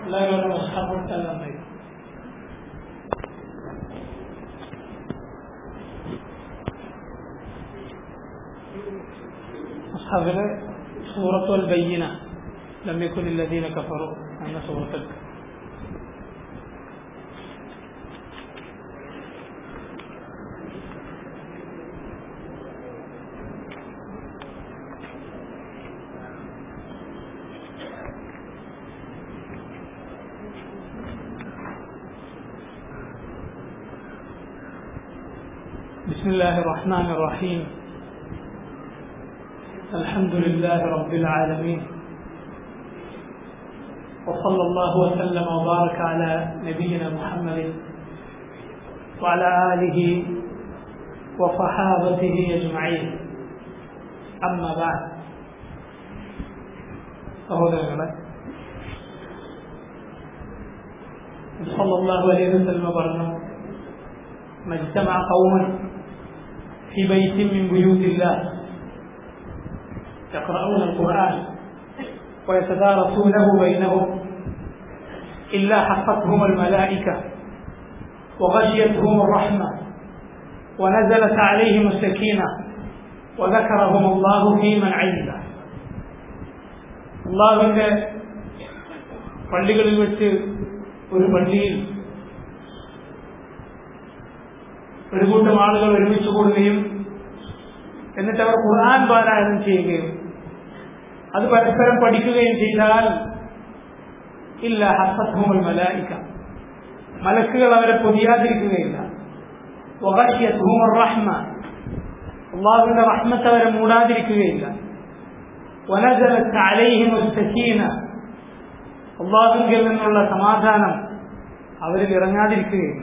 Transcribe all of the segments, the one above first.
എല്ലാവരും ഓരോ മുസ്ഹഫ് എടുത്താൽ നന്നായി മുസ്ഹഫില് സൂറത്തുൽ ബയ്യന ലം യകുൻ الذين كفروا എന്ന സൂറത്തിൽ بسم الله الرحمن الرحيم الحمد لله رب العالمين وصلى الله وسلم وبارك على نبينا محمد وعلى آله وصحابته أجمعين أما بعد സഹോദരങ്ങളെ സല്ലല്ലാഹു അലൈഹി വസല്ലം പറഞ്ഞു مجتمع قوم في بيت من بيوت الله يقرؤون القرآن ويتدارسونه بينهم إلا حفتهم الملائكة وغشيتهم الرحمة ونزلت عليهم السكينة وذكرهم الله في من عنده അള്ളാഹുവിന്റെ പള്ളികളിൽ വെച്ച് ഒരു പള്ളിയിൽ ഒരു കൂട്ടം ആളുകൾ ഒരുമിച്ച് കൂടുകയും എന്നിട്ട് അവർ ഖുർആൻ പാരായണം ചെയ്യുകയും അത് പരസ്പരം പഠിക്കുകയും ചെയ്താൽ ഇല്ല ഹസത്മുൽ മലായിക്ക മലക്കുകൾ അവരെ പൊതിയാതിരിക്കുകയില്ല റഹ്മ അള്ളാഹുവിന്റെ റഹ്മത്ത് അവരെ മൂടാതിരിക്കുകയില്ല അള്ളാഹുവിൽ നിന്നുള്ള സമാധാനം അവരിൽ ഇറങ്ങാതിരിക്കുകയില്ല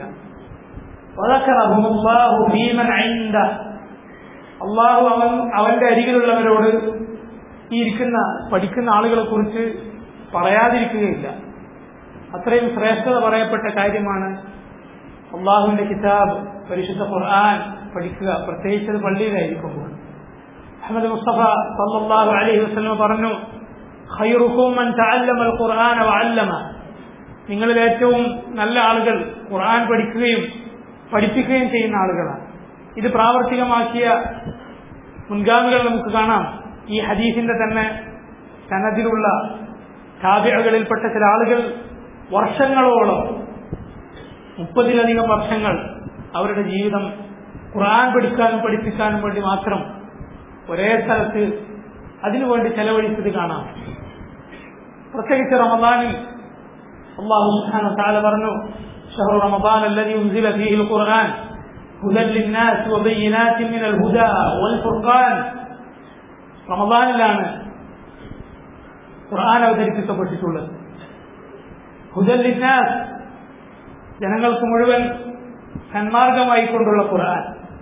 അള്ളാഹു അവൻ അവന്റെ അരികിലുള്ളവരോട് ഈ ഇരിക്കുന്ന പഠിക്കുന്ന ആളുകളെ കുറിച്ച് പറയാതിരിക്കുകയില്ല അത്രയും ശ്രേഷ്ഠത പറയപ്പെട്ട കാര്യമാണ് അള്ളാഹുവിന്റെ കിതാബ് പരിശുദ്ധ ഖുർആൻ പഠിക്കുക പ്രത്യേകിച്ച് അത് പള്ളിയിലായിരിക്കുമ്പോൾ അഹമ്മദ് മുസ്തഫ സല്ലല്ലാഹു അലൈഹി വസല്ലം പറഞ്ഞു ഖൈറുക്കും മൻ തഅല്ലമ അൽ ഖുർആന വഅല്ലമ നിങ്ങളിൽ ഏറ്റവും നല്ല ആളുകൾ ഖുർആൻ പഠിക്കുകയും പഠിപ്പിക്കുകയും ചെയ്യുന്ന ആളുകളാണ് ഇത് പ്രാവർത്തികമാക്കിയ മുൻഗാമികൾ നമുക്ക് കാണാം ഈ ഹദീസിന്റെ തന്നെ സനദിലുള്ള താപികളിൽപ്പെട്ട ചില ആളുകൾ വർഷങ്ങളോളം മുപ്പതിലധികം വർഷങ്ങൾ അവരുടെ ജീവിതം ഖുർആൻ പഠിക്കാനും പഠിപ്പിക്കാനും വേണ്ടി മാത്രം ഒരേ സ്ഥലത്ത് അതിനുവേണ്ടി ചെലവഴിച്ചത് കാണാം പ്രത്യേകിച്ച് റമദാനിൽ അള്ളാഹു സുബ്ഹാനഹു വതആല പറഞ്ഞു شهر رمضان الذي أنزل فيه القرآن هدى للناس وبينات من الهدى والفرقان റമദാനിലാണ് ഖുർആൻ അവതരിപ്പിക്കപ്പെട്ടിട്ടുള്ളത് ഹുദല്ലിനാസ് ജനങ്ങൾക്ക് മുഴുവൻ സന്മാർഗമായിക്കൊണ്ടുള്ള ഖുർആൻ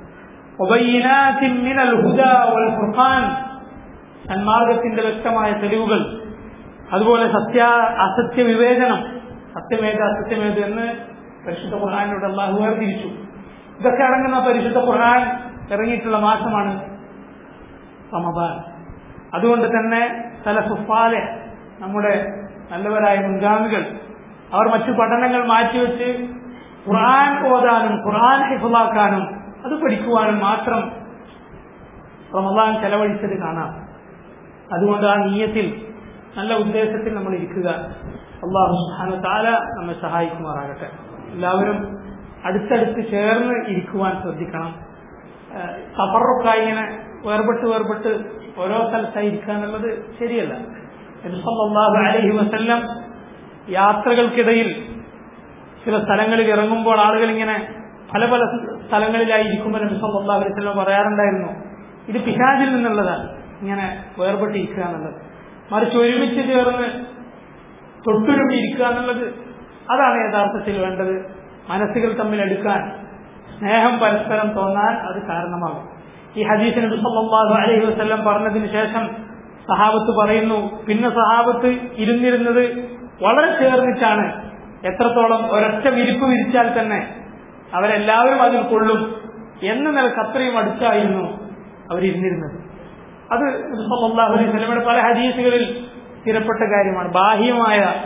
മിനൽ ഹുദ വൽ ഫുർഖാൻ സന്മാർഗത്തിന്റെ വ്യക്തമായ തെളിവുകൾ അതുപോലെ സത്യ അസത്യ വിവേചനം സത്യമേത് അസത്യമേത് എന്ന് പരിശുദ്ധ ഖുർആാനിലൂടെ അള്ളാഹു വേർതിരിച്ചു ഇതൊക്കെ അടങ്ങുന്ന പരിശുദ്ധ ഖുർആൻ ഇറങ്ങിയിട്ടുള്ള മാസമാണ് റമദാൻ അതുകൊണ്ട് തന്നെ സലഫുഫാലെ നമ്മുടെ നല്ലവരായ മുൻഗാമികൾ അവർ മറ്റു പഠനങ്ങൾ മാറ്റിവെച്ച് ഖുർആൻ ഓതാനും ഖുർആൻ ഹിഫുലാക്കാനും അത് പഠിക്കുവാനും മാത്രം റമദാൻ ചെലവഴിച്ചത് കാണാം അതുകൊണ്ട് ആ നീയത്തിൽ നല്ല ഉദ്ദേശത്തിൽ നമ്മൾ ഇരിക്കുക അള്ളാഹു സുഹാന താല നമ്മെ സഹായിക്കുമാറാകട്ടെ എല്ലാവരും അടുത്തടുത്ത് ചേർന്ന് ഇരിക്കുവാൻ ശ്രദ്ധിക്കണം സഫറൊക്കെ ഇങ്ങനെ വേർപെട്ട് വേർപെട്ട് ഓരോ സ്ഥലത്തായി ഇരിക്കുക എന്നുള്ളത് ശരിയല്ല സല്ലല്ലാഹു അലൈഹി വസല്ലം യാത്രകൾക്കിടയിൽ ചില സ്ഥലങ്ങളിൽ ഇറങ്ങുമ്പോൾ ആളുകൾ ഇങ്ങനെ പല പല സ്ഥലങ്ങളിലായി ഇരിക്കുമ്പോൾ നബി സല്ലല്ലാഹു അലൈഹി വസല്ലം പറയാറുണ്ടായിരുന്നു ഇത് പിശാചിൽ നിന്നുള്ളതാണ് ഇങ്ങനെ വേർപെട്ടിരിക്കുക എന്നുള്ളത് മറിച്ച് ഒരുമിച്ച് ചേർന്ന് തൊട്ടുരുമി ഇരിക്കുക എന്നുള്ളത് അതാണ് യഥാർത്ഥത്തിൽ വേണ്ടത് മനസ്സുകൾ തമ്മിൽ എടുക്കാൻ സ്നേഹം പരസ്പരം തോന്നാൻ അത് കാരണമാകും ഈ ഹദീസിന് സല്ലല്ലാഹു അലൈഹി വസല്ലം പറഞ്ഞതിന് ശേഷം സഹാബത്ത് പറയുന്നു പിന്നെ സഹാബത്ത് ഇരുന്നിരുന്നത് വളരെ ചേർന്നിട്ടാണ് എത്രത്തോളം ഒരൊറ്റ വിരിപ്പ് വിരിച്ചാൽ തന്നെ അവരെല്ലാവരും അതിൽ കൊള്ളും എന്ന നിലക്ക് അത്രയും അടുത്തായിരുന്നു അവരിരുന്നിരുന്നത് അത് സല്ലല്ലാഹു അലൈഹി വസല്ലമയുടെ പല ഹദീസുകളിൽ സ്ഥിരപ്പെട്ട കാര്യമാണ് ബാഹ്യമായ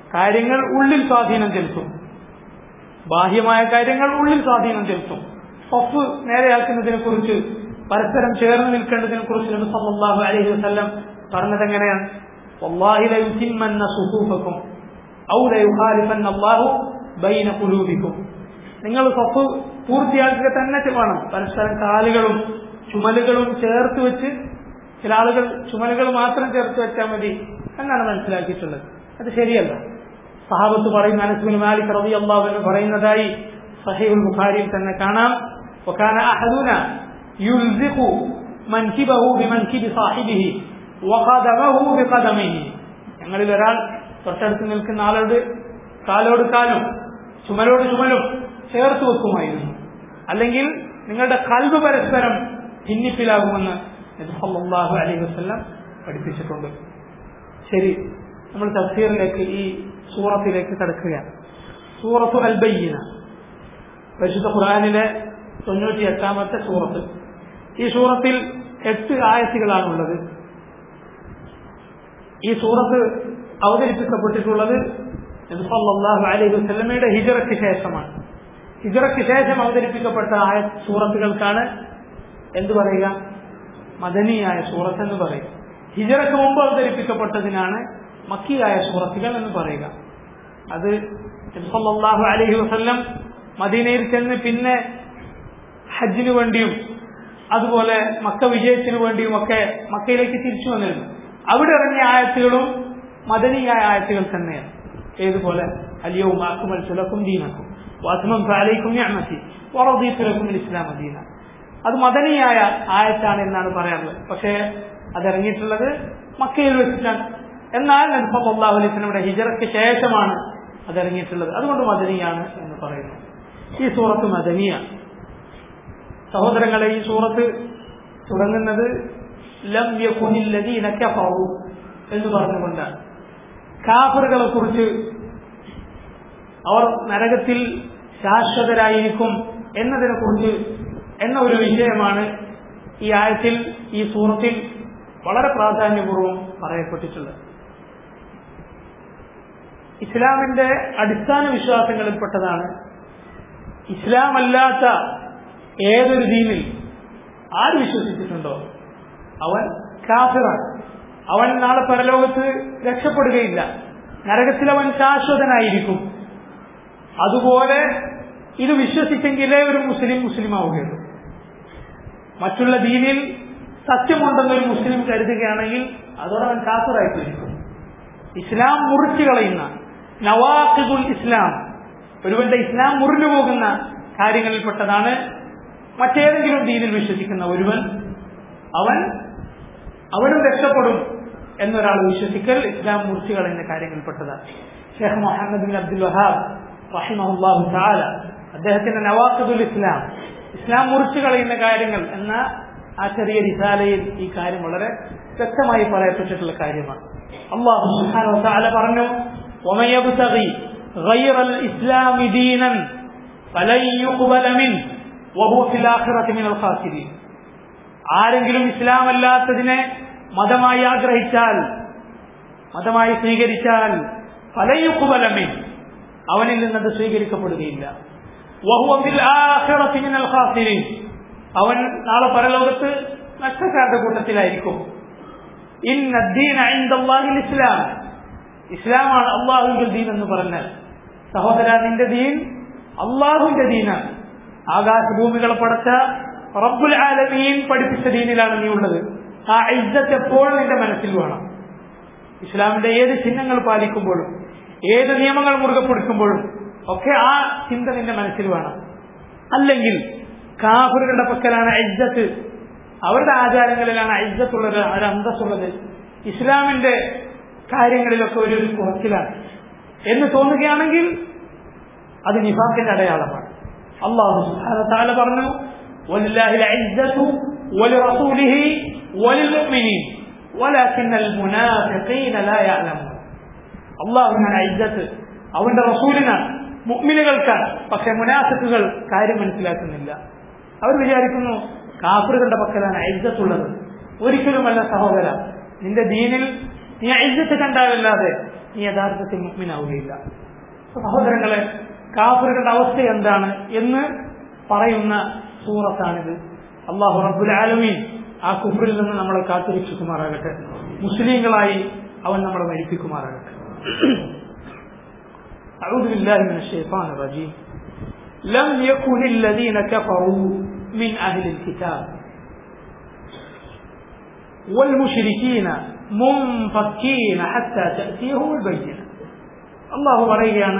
കാര്യങ്ങൾ ഉള്ളിൽ സ്വാധീനം ചെലുത്തും ബാഹ്യമായ കാര്യങ്ങൾ ഉള്ളിൽ സ്വാധീനം ചെലുത്തും സ്വഫ് നേരെയാക്കുന്നതിനെ കുറിച്ച് പരസ്പരം ചേർന്ന് നിൽക്കേണ്ടതിനെ കുറിച്ച് നബി സല്ലല്ലാഹു അലൈഹി വസല്ലം പറഞ്ഞത് എങ്ങനെയാണ് വല്ലാഹി ലയുതിമ്മന്ന സുഹൂഫക്കും ഔ ലയുഖാലിഫന്ന അല്ലാഹു ബൈന ഖുലൂബിക്കും നിങ്ങൾ സ്വഫ് പൂർത്തിയാക്കുക തന്നെ വേണം പരസ്പരം കാലുകളും ചുമലുകളും ചേർത്ത് വെച്ച് ചില ആളുകൾ ചുമലുകൾ മാത്രം ചേർത്ത് വെച്ചാൽ മതി എന്നാണ് മനസ്സിലാക്കിയിട്ടുള്ളത് അത് ശരിയല്ല സഹാബത്ത് പറയുന്ന അനസുബിൻ മാലിക് റബി അള്ളാഹു പറയുന്നതായി സഹീബുൽ ബുഖാരിയിൽ തന്നെ കാണാം وكان أحدنا يلزق منكبه بمنكب صاحبه وقدمه بقدمه ഞങ്ങളിൽ ഒരാൾ തൊട്ടടുത്ത് നിൽക്കുന്ന ആളോട് കാലോട് കാലും ചുമലോട് ചുമലും ചേർത്ത് വെക്കുമായിരുന്നു അല്ലെങ്കിൽ നിങ്ങളുടെ കൽവ് പരസ്പരം ഭിന്നിപ്പിലാകുമെന്ന് നബിസല്ലാഹു അലൈഹി വസ്ലം പഠിപ്പിച്ചിട്ടുണ്ട് ശരി നമ്മൾ തഫ്സീറിലേക്ക് ഈ സൂറത്തിലേക്ക് കടക്കുകയാണ് സൂറത്തു അൽബയ്യന പരിശുദ്ധ ഖുർആാനിലെ തൊണ്ണൂറ്റി എട്ടാമത്തെ സൂറത്ത് ഈ സൂറത്തിൽ എട്ട് ആയത്തുകളാണുള്ളത് ഈ സൂറത്ത് അവതരിപ്പിക്കപ്പെട്ടിട്ടുള്ളത് നബിസല്ലാഹു അലൈഹി വസ്ലമയുടെ ഹിജറയ്ക്ക് ശേഷമാണ് ഹിജറയ്ക്ക് ശേഷം അവതരിപ്പിക്കപ്പെട്ട ആയ സൂറത്തുകൾക്കാണ് എന്തു പറയുക മദനിയായ സൂറത്ത് എന്ന് പറയുക ഹിജറയ്ക്ക് മുമ്പ് അവതരിപ്പിക്കപ്പെട്ടതിനാണ് മക്കിയായ സൂറത്തുകൾ എന്ന് പറയുക അത് നബിസല്ലാഹു അലൈഹി വസ്ല്ലം മദീനയിൽ ചെന്ന് പിന്നെ ഹജ്ജിനു വേണ്ടിയും അതുപോലെ മക്ക വിജയത്തിനു വേണ്ടിയും ഒക്കെ മക്കയിലേക്ക് തിരിച്ചു വന്നിരുന്നു അവിടെ ഇറങ്ങിയ ആയത്തുകളും മദനിയായ ആയത്തുകൾ തന്നെയാണ് ഏതുപോലെ അലിയവും അക്കുമൽ സുലക്കും ദീനക്കും വാസ്മം ഫാലൈക്കും ഞാമത്തി വറദീഫുലക്കും ഇസ്ലാം ദീന അത് മദനിയായ ആയത്താണ് എന്നാണ് പറയാറുള്ളത് പക്ഷേ അതിറങ്ങിയിട്ടുള്ളത് മക്കയിൽ വെച്ചിട്ടാണ് എന്നാൽ നബിസല്ലാഹു അലൈഹി സ്വലമിയുടെ ഹിജറയ്ക്ക് ശേഷമാണ് അതിറങ്ങിയിട്ടുള്ളത് അതുകൊണ്ട് മദനിയാണ് എന്ന് പറയുന്നു ഈ സൂറത്ത് മദനിയാണ് സഹോദരങ്ങളെ ഈ സൂറത്ത് തുടങ്ങുന്നത് ലം യകുനില്ലദീന കഫറു എന്ന് പറഞ്ഞുകൊണ്ടാണ് കാഫറുകളെ കുറിച്ച് അവർ നരകത്തിൽ ശാശ്വതരായിരിക്കും എന്നതിനെ കുറിച്ച് എന്ന ഒരു വിഷയമാണ് ഈ ആയത്തിൽ ഈ സൂറത്തിൽ വളരെ പ്രാധാന്യപൂർവ്വം പറയപ്പെട്ടിട്ടുള്ളത് ഇസ്ലാമിന്റെ അടിസ്ഥാന വിശ്വാസങ്ങളിൽപ്പെട്ടതാണ് ഇസ്ലാം അല്ലാത്ത ഏതൊരു ദീനിൽ ആര് വിശ്വസിച്ചിട്ടുണ്ടോ അവൻ കാഫിറാണ് അവൻ നാളെ പരലോകത്ത് രക്ഷപ്പെടുകയില്ല നരകത്തിൽ അവൻ ശാശ്വതനായിരിക്കും അതുപോലെ ഇത് വിശ്വസിച്ചെങ്കിലേ ഒരു മുസ്ലിം മുസ്ലിം ആവുകയുള്ളൂ മറ്റുള്ള ദീനിൽ സത്യമുണ്ടെന്നൊരു മുസ്ലിം കരുതുകയാണെങ്കിൽ അതോടെ അവൻ കാഫിറായിട്ടിരിക്കും ഇസ്ലാം മുറിച്ചു കളയുന്ന നവാഖിദുൽ ഇസ്ലാം ഒരുവന്റെ ഇസ്ലാം മുറിഞ്ഞു പോകുന്ന കാര്യങ്ങളിൽപ്പെട്ടതാണ് മറ്റേതെങ്കിലും ദീനിൽ വിശ്വസിക്കുന്ന ഒരുവൻ അവൻ അവനും രക്ഷപ്പെടും എന്നൊരാൾ വിശ്വസിക്കൽ ഇസ്ലാം മുറിച്ചു കളയുന്ന കാര്യങ്ങളിൽപ്പെട്ടതാണ് Sheikh Muhammad bin Abdul Wahhab റഹിമഹുല്ലാഹു താല അദ്ദേഹത്തിന്റെ നവാഖിദുൽ ഇസ്ലാം ഇസ്ലാം മുറിച്ചു കളയുന്ന കാര്യങ്ങൾ എന്ന ആ ചെറിയ റിസാലയിൽ ഈ കാര്യം വളരെ വ്യക്തമായി പറയപ്പെട്ടിട്ടുള്ള കാര്യമാണ് അള്ളാഹു സുബ്ഹാനഹു വതആല പറഞ്ഞു ومن يبتغي غير الإسلام دينا فلن يقبل منه وهو في الآخرة من الخاسرين ആരെങ്കിലും ഇസ്ലാം അല്ലാത്തതിനെ മതമായി ആഗ്രഹിച്ചാൽ മതമായി സ്വീകരിച്ചാൽ ഫലയുക്കുബലമേ അവനിൽ നിന്നത് സ്വീകരിക്കപ്പെടുകയില്ല അവൻ നാളെ പരലോകത്ത് നഷ്ടക്കാരുടെ കൂട്ടത്തിലായിരിക്കും ഇസ്ലാം ഇസ്ലാമാണ് അള്ളാഹുവിന്റെ ദീൻ എന്ന് പറഞ്ഞാൽ സഹോദര നിന്റെ ദീൻ അള്ളാഹുവിന്റെ ദീനാണ് ആകാശഭൂമികളെ പടച്ച റബ്ബുൽ ആലമീൻ പഠിപ്പിച്ച ദീനിലാണ് നീ ഉള്ളത് ആ ഇജ്ജത്ത് എപ്പോഴും നിന്റെ മനസ്സിൽ വേണം ഇസ്ലാമിന്റെ ഏത് ചിഹ്നങ്ങൾ പാലിക്കുമ്പോഴും ഏത് നിയമങ്ങൾ മുറുകെ പിടിക്കുമ്പോഴും ഒക്കെ ആ ചിന്ത നിന്റെ മനസ്സിൽ വേണം അല്ലെങ്കിൽ കാഫറുകളുടെ പക്കലാണ് ഇജ്ജത്ത് അവരുടെ ആചാരങ്ങളിലാണ് ഇജ്ജത്തുള്ളത് ഒരു അന്തസ്സുള്ളത് ഇസ്ലാമിന്റെ കാര്യങ്ങളിലൊക്കെ ഒരു ഒരു കുറച്ചിലാണ് എന്ന് തോന്നുകയാണെങ്കിൽ അത് നിഫാഖിന്റെ അടയാളമാണ് അള്ളാഹു താല പറഞ്ഞു ولله العزة ولرسوله وللمؤمنين ولكن المنافقين لا يعلمون അള്ളാഹുവിനാണ് ഇജ്ജത്ത് അവന്റെ റസൂലിനാണ് മുഅ്മിനുകൾക്കാണ് പക്ഷെ മുനാഫിക്കുകൾ കാര്യം മനസ്സിലാക്കുന്നില്ല അവർ വിചാരിക്കുന്നു കാഫറുകളുടെ പക്കലാണ് ഇജ്ജത്തുള്ളത് ഒരിക്കലുമല്ല സഹോദര നിന്റെ ദീനിൽ നീ ഇജ്ജത്ത് കണ്ടാലല്ലാതെ നീ യഥാർത്ഥത്തിൽ മുഗ്മിനാവുകയില്ല സഹോദരങ്ങളെ കാഫറുകളുടെ അവസ്ഥ എന്താണ് എന്ന് പറയുന്ന സൂറത്താണിത് അള്ളാഹു റബ്ബുൽ ആലമീൻ ആ കുഫറിൽ നിന്ന് നമ്മളെ കാത്തിരക്ഷിക്കുമാറാകട്ടെ മുസ്ലിങ്ങളായി അവൻ നമ്മളെ മരിപ്പിക്കുമാറാകട്ടെ أعوذ بالله من الشيطان الرجيم لم يكن الذين كفروا من أهل الكتاب والمشركين منفكين حتى تأتيهم البينة الله പറയുകയാണ്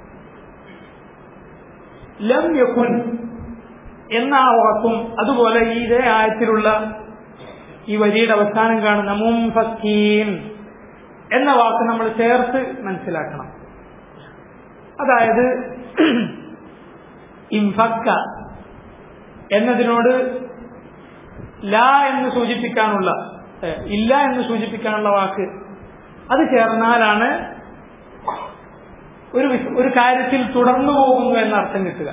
ലം യക്കുൻ എന്ന ആ ഉറക്കും അതുപോലെ ഈ ഇതേ ആയത്തിലുള്ള ഈ വരിയുടെ അവസാനം കാണുന്ന മുംഫക്കീൻ എന്ന വാക്ക് നമ്മൾ ചേർത്ത് മനസ്സിലാക്കണം അതായത് ഇംഫക്ക എന്നതിനോട് ലാ എന്ന് സൂചിപ്പിക്കാനുള്ള ഏഹ്, ഇല്ല എന്ന് സൂചിപ്പിക്കാനുള്ള വാക്ക് അത് ചേർന്നാലാണ് ഒരു വിസ്- ഒരു കാര്യത്തിൽ തുടർന്നു പോകുന്നു എന്ന അർത്ഥം കിട്ടുക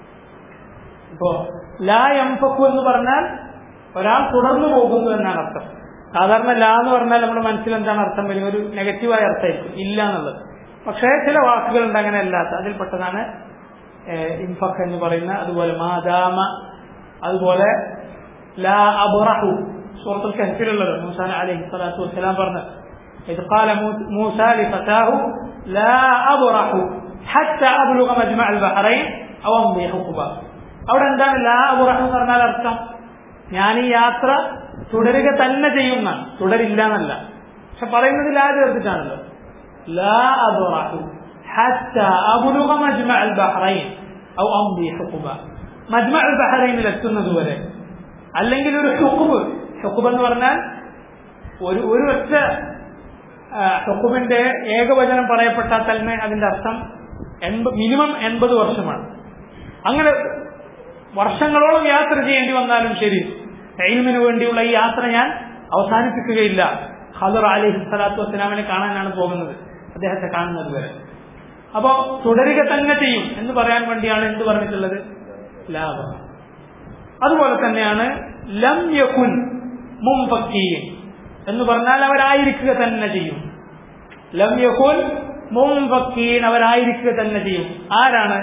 ഇപ്പോ ലാ എംഫക്കു എന്ന് പറഞ്ഞാൽ ഒരാൾ തുടർന്നു പോകുന്നു എന്നാണ് അർത്ഥം സാധാരണ ലാ എന്ന് പറഞ്ഞാൽ നമ്മുടെ മനസ്സിൽ എന്താണ് അർത്ഥം വരും ഒരു നെഗറ്റീവായ അർത്ഥമായിരിക്കും ഇല്ല എന്നുള്ളത് പക്ഷേ ചില വാക്കുകളുണ്ട് അങ്ങനെ അല്ലാത്ത അതിൽപ്പെട്ടതാണ് ഏഹ്, ഇൻഫക്ക് എന്ന് പറയുന്ന അതുപോലെ മാദാമ അതുപോലെ ലാ അബ്റഹു സൂറത്തുൽ കഹ്ഫിലുള്ളത് മൂസാ അലൈഹി സ്വലാത്തു വസ്സലാം പറഞ്ഞു إذ قال موسى لفتاه لا أبرح حتى أبلغ مجمع البحرين أو أمضي حقبا അവിടെ എന്താണ് ലാ അബുറഹ് എന്ന് പറഞ്ഞാൽ അർത്ഥം ഞാൻ ഈ യാത്ര തുടരുക തന്നെ ചെയ്യുന്നതാണ് തുടരില്ല എന്നല്ല പക്ഷെ പറയുന്നത് ലാ ചേർത്തിട്ടാണല്ലോ ലാ അബുറഹു حتى أبلغ مجمع البحرين أو أمضي حقبا മജ്മ അൽ ബഹറൈനിൽ എത്തുന്നത് വരെ അല്ലെങ്കിൽ ഒരു ഹുക്കുബ് ഹുക്കുബ് എന്ന് പറഞ്ഞാൽ ഒരു ഒരു ഒറ്റ ഹുക്കുമിന്റെ ഏകവചനം പറയപ്പെട്ടാൽ തന്നെ അതിന്റെ അർത്ഥം എൺപത് മിനിമം എൺപത് വർഷമാണ് അങ്ങനെ വർഷങ്ങളോളം യാത്ര ചെയ്യേണ്ടി വന്നാലും ശരി ടൈമിന് വേണ്ടിയുള്ള ഈ യാത്ര ഞാൻ അവസാനിപ്പിക്കുകയില്ല ഖദർ അലൈഹി സ്വലാത്തു വസ്സലാമിനെ കാണാനാണ് പോകുന്നത് അദ്ദേഹത്തെ കാണുന്നത് വരെ അപ്പോ തുടരുക തന്നെ ചെയ്യും എന്ന് പറയാൻ വേണ്ടിയാണ് എന്ത് പറഞ്ഞിട്ടുള്ളത് ലാഭം അതുപോലെ തന്നെയാണ് ലം യകുൻ മുംഫക്കീൻ എന്ന് പറഞ്ഞാൽ അവരായിരിക്കുക തന്നെ ചെയ്യും ലം യകുൻ മുംഫക്കീൻ അവരായിരിക്കുക തന്നെ ചെയ്യും ആരാണ്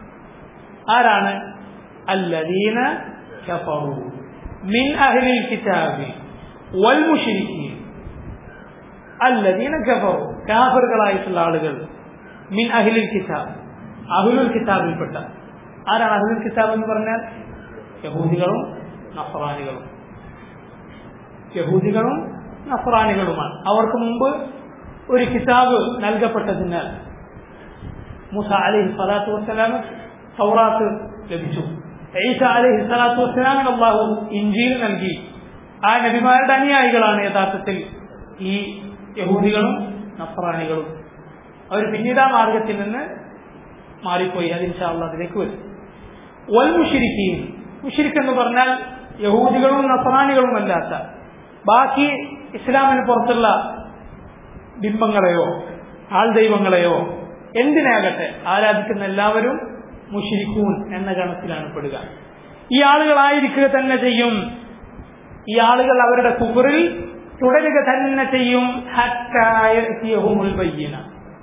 ആരാണ് الذين كفروا من أهل الكتاب والمشركين الذين كفروا كافر കളായിട്ടുള്ള ആളുകൾ മിൻ അഹിലിൽ കിതാബ് അഹുലുൽ കിതാബിൽപ്പെട്ട ആരാണ് അഹുലുൽ കിതാബ് എന്ന് പറഞ്ഞാൽ യഹൂദികളും നഫറാനികളും യഹൂദികളും നഫറാനികളുമാണ് അവർക്ക് മുമ്പ് ഒരു കിതാബ് നൽകപ്പെട്ടതിനാൽ മൂസ അലൈഹി സ്വലാത്തു വസ്സലാം സൗറാത്ത് ലഭിച്ചു ഈസ അലൈഹി സ്വലാത്തു വസ്സലാമിന് അള്ളാഹു ഇഞ്ചിയിൽ നൽകി ആ നബിമാരുടെ അനുയായികളാണ് യഥാർത്ഥത്തിൽ ഈ യഹൂദികളും നഫറാനികളും അവർ പിന്നീട് ആ മാർഗത്തിൽ നിന്ന് മാറിപ്പോയി അത് ഇൻഷാള്ള അതിലേക്ക് വരും വൽ മുഷിരിക്കീൻ മുഷിരിക്ക് എന്ന് പറഞ്ഞാൽ യഹൂദികളും നസറാനികളും അല്ലാത്ത ബാക്കി ഇസ്ലാമിന് പുറത്തുള്ള ബിംബങ്ങളെയോ ആൾ ദൈവങ്ങളെയോ എന്തിനാകട്ടെ ആരാധിക്കുന്ന എല്ലാവരും മുഷിരിക്കൂൻ എന്ന ഗണത്തിലാണ് പെടുക ഈ ആളുകളായിരിക്കുക തന്നെ ചെയ്യും ഈ ആളുകൾ അവരുടെ കുബറിൽ തുടരുക തന്നെ ചെയ്യും ഹത്തായ യഹുമുൽ ബയ്യന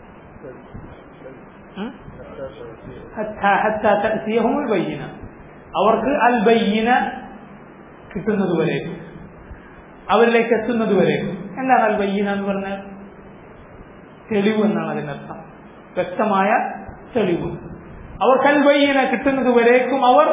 ഉം? ഹത്താ ഹത്താ തഅതിയഹുമുൽ ബയ്യന അവർക്ക് അൽ ബയ്യന കിട്ടുന്നത് വരേക്കും അവരിലേക്ക് എത്തുന്നത് വരേക്കും എന്താണ് അൽ ബയ്യന എന്ന് പറഞ്ഞാൽ തെളിവ് എന്നാണ് അതിനർത്ഥം വ്യക്തമായ തെളിവ് അവർക്ക് അൽ ബയ്യന കിട്ടുന്നത് വരേക്കും അവർ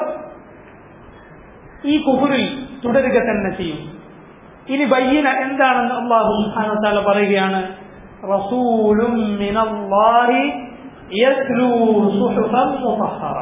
ഈ കുഹുറിൽ തുടരുക തന്നെ ചെയ്യും ഇനി ബയ്യന എന്താണെന്ന് അള്ളാഹു സുബ്ഹാനഹു വ തആല പറയുകയാണ് റസൂലും മിനല്ലാഹി യത്ലൂ സുഹുഫൻ മുതഹറ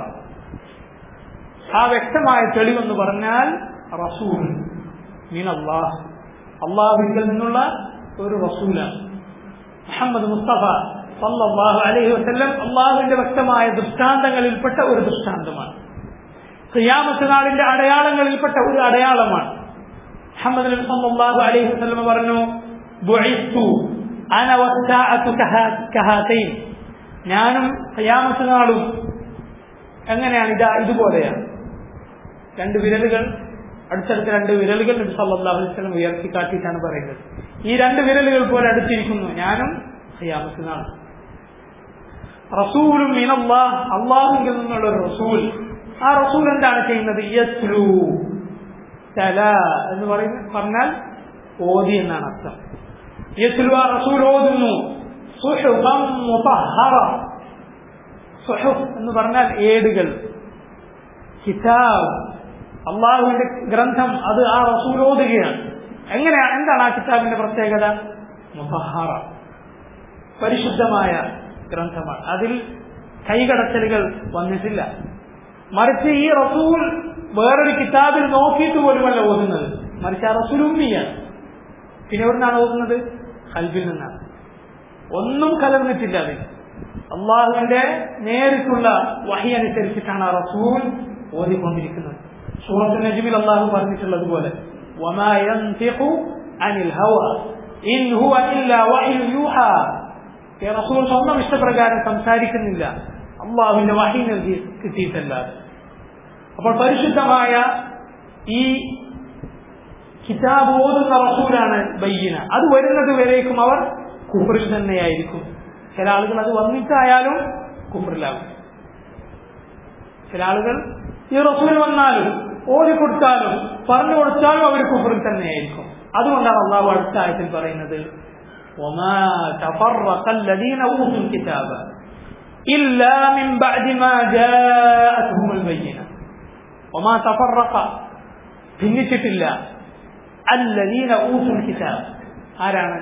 ആ വ്യക്തമായ തെളിവെന്ന് പറഞ്ഞാൽ റസൂൽ മിനല്ലാഹ് അള്ളാഹുവിൽ നിന്നുള്ള ഒരു റസൂലാണ് മുഹമ്മദ് മുസ്തഫ സല്ലല്ലാഹു അലൈഹി വസല്ലം അള്ളാഹുവിന്റെ വ്യക്തമായ ദൃഷ്ടാന്തങ്ങളിൽപ്പെട്ട ഒരു ദൃഷ്ടാന്തമാണ് ഖിയാമത്ത് നാളിന്റെ അടയാളങ്ങളിൽപ്പെട്ട ഒരു അടയാളമാണ് മുഹമ്മദ് നബി സല്ലല്ലാഹു അലൈഹി വസല്ലം പറഞ്ഞു ബുഇസ്തു അന വസ്സാഅതു കഹാ- കഹാതൈൻ ഞാനും ഖിയാമത്ത് നാളും എങ്ങനെയാണ് ഇതാ ഇതുപോലെയാണ് രണ്ട് വിരലുകൾ അടുത്തടുത്ത രണ്ട് വിരലുകൾ നബി സല്ലല്ലാഹു അലൈഹി വസല്ലം ഉയർത്തി കാട്ടിയിട്ടാണ് പറയുന്നത് ഈ രണ്ട് വിരലുകൾ പോലെ അടുത്തിരിക്കുന്നു ഞാനും ഖിയാമത്ത് നാൾ റസൂലും മിനല്ലാഹ് അള്ളാഹുവിൽ നിന്നുള്ള ഒരു റസൂൽ ആ റസൂൽ എന്താണ് ചെയ്യുന്നത് യസ്ലു തല എന്ന് പറയുന്ന പറഞ്ഞാൽ ഓതി എന്നാണ് അർത്ഥം യസ്ലു ആ റസൂൽ ഓതുന്നു സുഹുഫം മുതഹറ സുഹുഫ് എന്ന് പറഞ്ഞാൽ ഏടുകൾ കിതാബ് അള്ളാഹുവിന്റെ ഗ്രന്ഥം അത് ആ റസൂൽ ഓതുകയാണ് എങ്ങനെയാണ് എന്താണ് ആ കിതാബിന്റെ പ്രത്യേകത മുതഹറ പരിശുദ്ധമായ ഗ്രന്ഥമാണ് അതിൽ കൈകടത്തലുകൾ വന്നിട്ടില്ല മറിച്ച് ഈ റസൂൽ വേറൊരു കിതാബിൽ നോക്കിയിട്ട് പോലുമല്ല ഓതുന്നത് മറിച്ച് ആ റസൂൽ ഉമ്മിയാണ് പിന്നെ എവിടെ നിന്നാണ് ഓതുന്നത് കൽബിൽ നിന്നാണ് ഒന്നും കലർന്നിട്ടില്ല അതിൽ അള്ളാഹുവിന്റെ നേരിട്ടുള്ള വഹി അനുസരിച്ചിട്ടാണ് ആ റസൂൽ ഓതിക്കൊണ്ടിരിക്കുന്നത് സൂറത്ത് നജ്മിൽ അള്ളാഹു പറഞ്ഞിട്ടുള്ളത് പോലെ റസൂൽ സ്വന്തം ഇഷ്ടപ്രകാരം സംസാരിക്കുന്നില്ല അള്ളാഹുവിന്റെ വഹി നൽകി കിട്ടിയിട്ടല്ലാതെ അപ്പോൾ പരിശുദ്ധമായ ഈ കിതാബ് ഓതുന്ന റസൂലാണ് ബയ്യന അത് വരുന്നത് വരേക്കും അവർ കുഫറിൽ തന്നെയായിരിക്കും ചില ആളുകൾ അത് വന്നിട്ടായാലും കുഫറിലാകും ചില ആളുകൾ ഈ റസൂൽ വന്നാലും ഓതി കൊടുത്താലും പറഞ്ഞു കൊടുത്താലും അവർ കുഫറിൽ തന്നെയായിരിക്കും അതുകൊണ്ടാണ് അള്ളാഹു അടുത്ത ആയത്തിൽ പറയുന്നത് وما تفرق الذين اوتوا الكتاب الا من بعد ما جاءتهم البينه وما تفرق ഭിന്നിച്ചിട്ടില്ല الذين اوتوا الكتاب ആരാണ്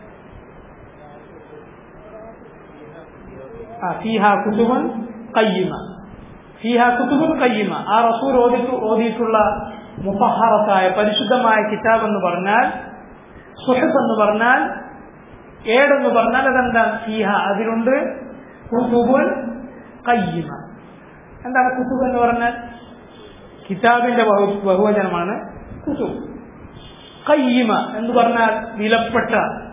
ഫീഹാ കുതുബൻ കയ്യിമ ഫീഹാ കുതുബൻ കയ്യിമ ആ റസൂൽ ഓതിട്ടു ഓതിയിട്ടുള്ള മുഫഹറത്തായ പരിശുദ്ധമായ കിതാബ് എന്ന് പറഞ്ഞാൽ സുഹഫ് എന്ന് പറഞ്ഞാൽ ഏടെന്ന് പറഞ്ഞാൽ അതെന്താ ഫീഹ അതിലുണ്ട് കുതുബുൻ കയ്യിമ എന്താണ് കുതുബ് എന്ന് പറഞ്ഞാൽ കിതാബിന്റെ ബഹുവചനമാണ് കുതുബ് കയ്യിമ എന്ന് പറഞ്ഞാൽ വിലപ്പെട്ട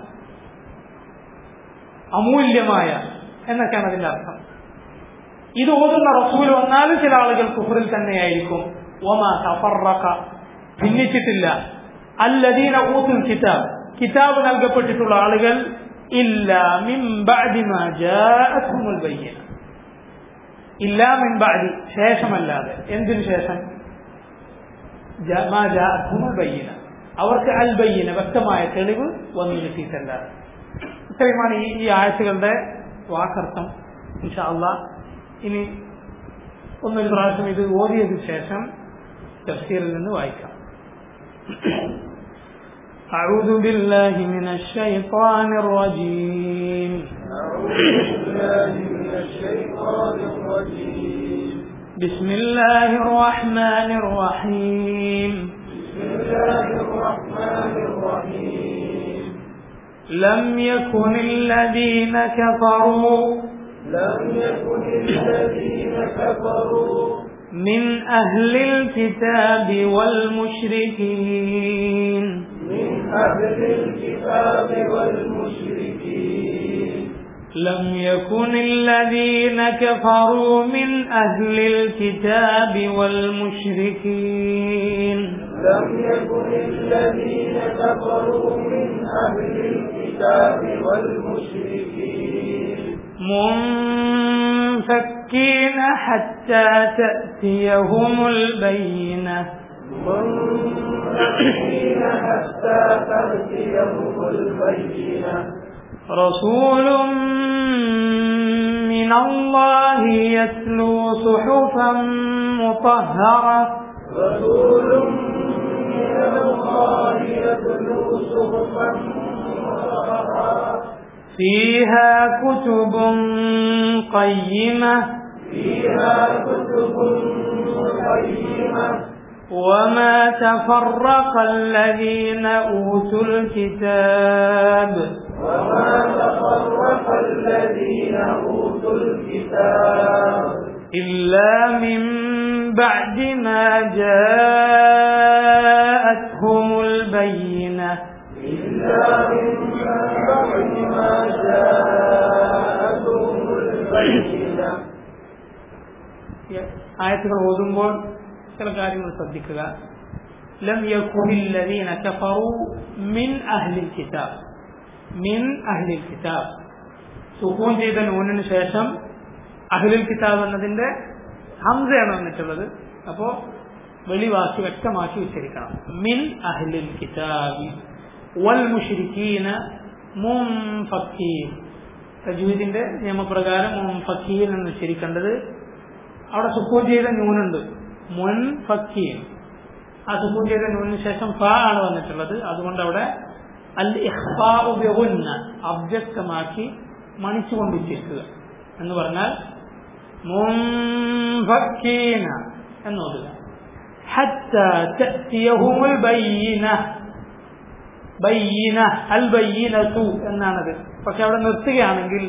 അമൂല്യമായ എന്നൊക്കെയാണ് അതിന്റെ അർത്ഥം ഇത് ഓതുന്ന റസൂൽ വന്നാലും ചില ആളുകൾ കുഫറിൽ തന്നെയായിരിക്കും ഒമ തഫറക്ക ഭിന്നിച്ചിട്ടില്ല അല്ലദീന ഊത്തുൽ കിതാബ് കിതാബ് നൽകപ്പെട്ടിട്ടുള്ള ആളുകൾ ഇല്ല മിൻ ബഅദി മാ ജാഅത്തുൽ ബയ്യന ഇല്ല മിൻ ബഅദി ശേഷമല്ലാതെ എന്തിനു ശേഷം മാ ജാഅത്തുൽ ബയ്യന അവർക്ക് അൽ ബയ്യന വ്യക്തമായ തെളിവ് വന്നു കിട്ടിയിട്ടല്ലാതെ ഇത്രയുമാണ് ഈ ഈ ആഴ്ചകളുടെ വാക്കർത്ഥം ഇൻഷാ അള്ളാ ഇനി ഒന്നൊരു പ്രാവശ്യം ഇത് ഓതിയതിനു ശേഷം തഫ്സീറിൽ നിന്ന് വായിക്കാം أعوذ بالله من الشيطان الرجيم أعوذ بالله من الشيطان الرجيم بسم الله الرحمن الرحيم بسم الله الرحمن الرحيم لم يكن الذين كفروا لم يكن الذين كفروا من أهل الكتاب والمشركين من أهل الكتاب والمشركين لم يكن الذين كفروا من أهل الكتاب والمشركين لم يكن الذين كفروا من أهل الكتاب والمشركين منفكين حتى تأتيهم البينة منفكين حتى تأتيهم البينة رسول من الله يتلو صحفا مطهرة رسول من الله يتلو صحفا مطهرة فيها كتب قيمة فيها كتب قيمة وما تفرق الذين أوتوا الكتاب وما تفرق الذين أوتوا الكتاب إلا من بعد ما جاءتهم البينة إلا من بعد ما جاءتهم البينة ആയത്തുകൾ ഓതുമ്പോൾ ചില കാര്യങ്ങൾ ശ്രദ്ധിക്കുക ലം യകുനില്ലദീന കഫറു മിൻ അഹ്ലിൽ കിതാബ് മിൻ അഹ്ലിൽ കിതാബ് സുക്കൂൻ ചെയ്ത നൂനിന് ശേഷം അഹ്ലുൽ കിതാബ് എന്നതിന്റെ ഹംസയാണ് വന്നിട്ടുള്ളത് അപ്പോ വെളിവാക്കി വ്യക്തമാക്കി ഉച്ചരിക്കണം മിൻ അഹ്ലുൽ കിതാബി വൽ മുഷ്രിക്കീന മുൻഫക്കീൻ തജ്വീദിന്റെ നിയമപ്രകാരം മുൻഫക്കീൻ എന്ന് ഉച്ചരിക്കേണ്ടത് അവിടെ സുക്കൂൻ ചെയ്ത നൂനുണ്ട് മുൻ ഫക്കീൻ ആ സുക്കൂൻ ചെയ്ത നൂനിന് ശേഷം ഫ ആണ് വന്നിട്ടുള്ളത് അതുകൊണ്ട് അവിടെ അൽ ഇഖ്ഫാഉ ബിഗുന്ന അവ്യക്തമാക്കി മണിച്ചുകൊണ്ട് ഉച്ചരിക്കുക എന്ന് പറഞ്ഞാൽ മുൻഫക്കീന എന്നോതുക حتى تأتيهم البينة ബയ്യീന അൽ ബയ്യീനത്തു എന്നാണത് പക്ഷെ അവിടെ നിർത്തുകയാണെങ്കിൽ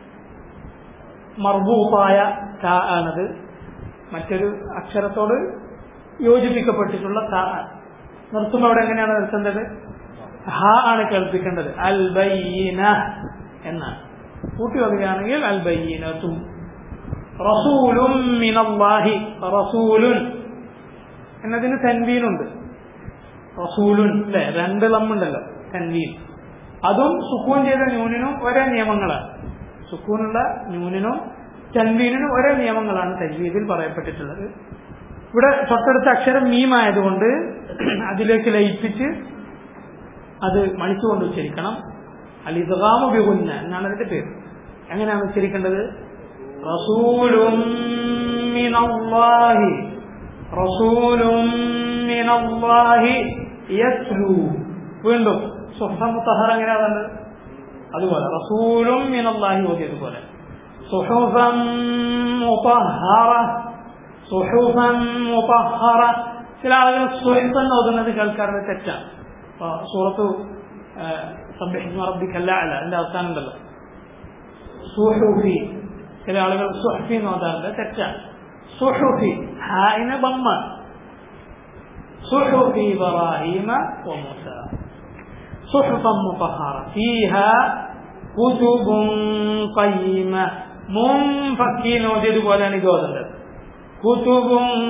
മർബൂത്തായ ക ആണത് മറ്റൊരു അക്ഷരത്തോട് യോജിപ്പിക്കപ്പെട്ടിട്ടുള്ള ക നിർത്തുമ്പോൾ അവിടെ എങ്ങനെയാണ് നിർത്തേണ്ടത് ഹ ആണ് കേൾപ്പിക്കേണ്ടത് അൽ ബയ്യീന എന്നാണ് കൂട്ടി വരികയാണെങ്കിൽ അൽ ബയ്യീനത്തു റസൂലും മിനല്ലാഹി റസൂലുൻ എന്നതിന് തൻവീനുണ്ട് റസൂലുൻ അല്ലെ രണ്ട് ലമ്മുണ്ടല്ലോ തൻവീൻ അതും സുക്കൂൻ ചെയ്ത ന്യൂനിനും ഒരേ നിയമങ്ങളാണ് സുക്കൂനുള്ള ന്യൂനിനും തൻവീനിനും ഒരേ നിയമങ്ങളാണ് തജ്വീദിൽ പറയപ്പെട്ടിട്ടുള്ളത് ഇവിടെ തൊട്ടടുത്ത അക്ഷരം മീമായതുകൊണ്ട് അതിലേക്ക് ലയിപ്പിച്ച് അത് മണിച്ചുകൊണ്ട് ഉച്ചരിക്കണം അൽ ഇദ്ഗാമു ബിഗുന്ന എന്നാണ് അതിന്റെ പേര് എങ്ങനെയാണ് ഉച്ചരിക്കേണ്ടത് റസൂലും മിനല്ലാഹി റസൂലും മിനല്ലാഹി യത്ലു വീണ്ടും സുഹം മുത്തഹർ എങ്ങനെയാണ് അതുപോലെ റസൂലും മിനല്ലാഹി ഓതിയതുപോലെ സുഹുഫം മുതഹറ സുഹുഫം മുതഹറ ചില ആളുകൾ സുഹഫ് എന്ന് ഓതുന്നത് കേൾക്കാറുണ്ട് തെറ്റാണ് അപ്പൊ സൂറത്ത് സബ്ബിഹിസ്മ റബ്ബിക്കല്ല അല്ല എന്റെ അവസാനം ഉണ്ടല്ലോ സുഹുഫി ചില ആളുകൾ സുഹഫി എന്ന് ഓതാറുണ്ട് തെറ്റാണ് സുഹുഫി ഹായിന് ബമ്മ صحف إبراهيم وموسى صحفا مطهرة فيها كتب قيمة منفكين وجد ولا نجوز كتب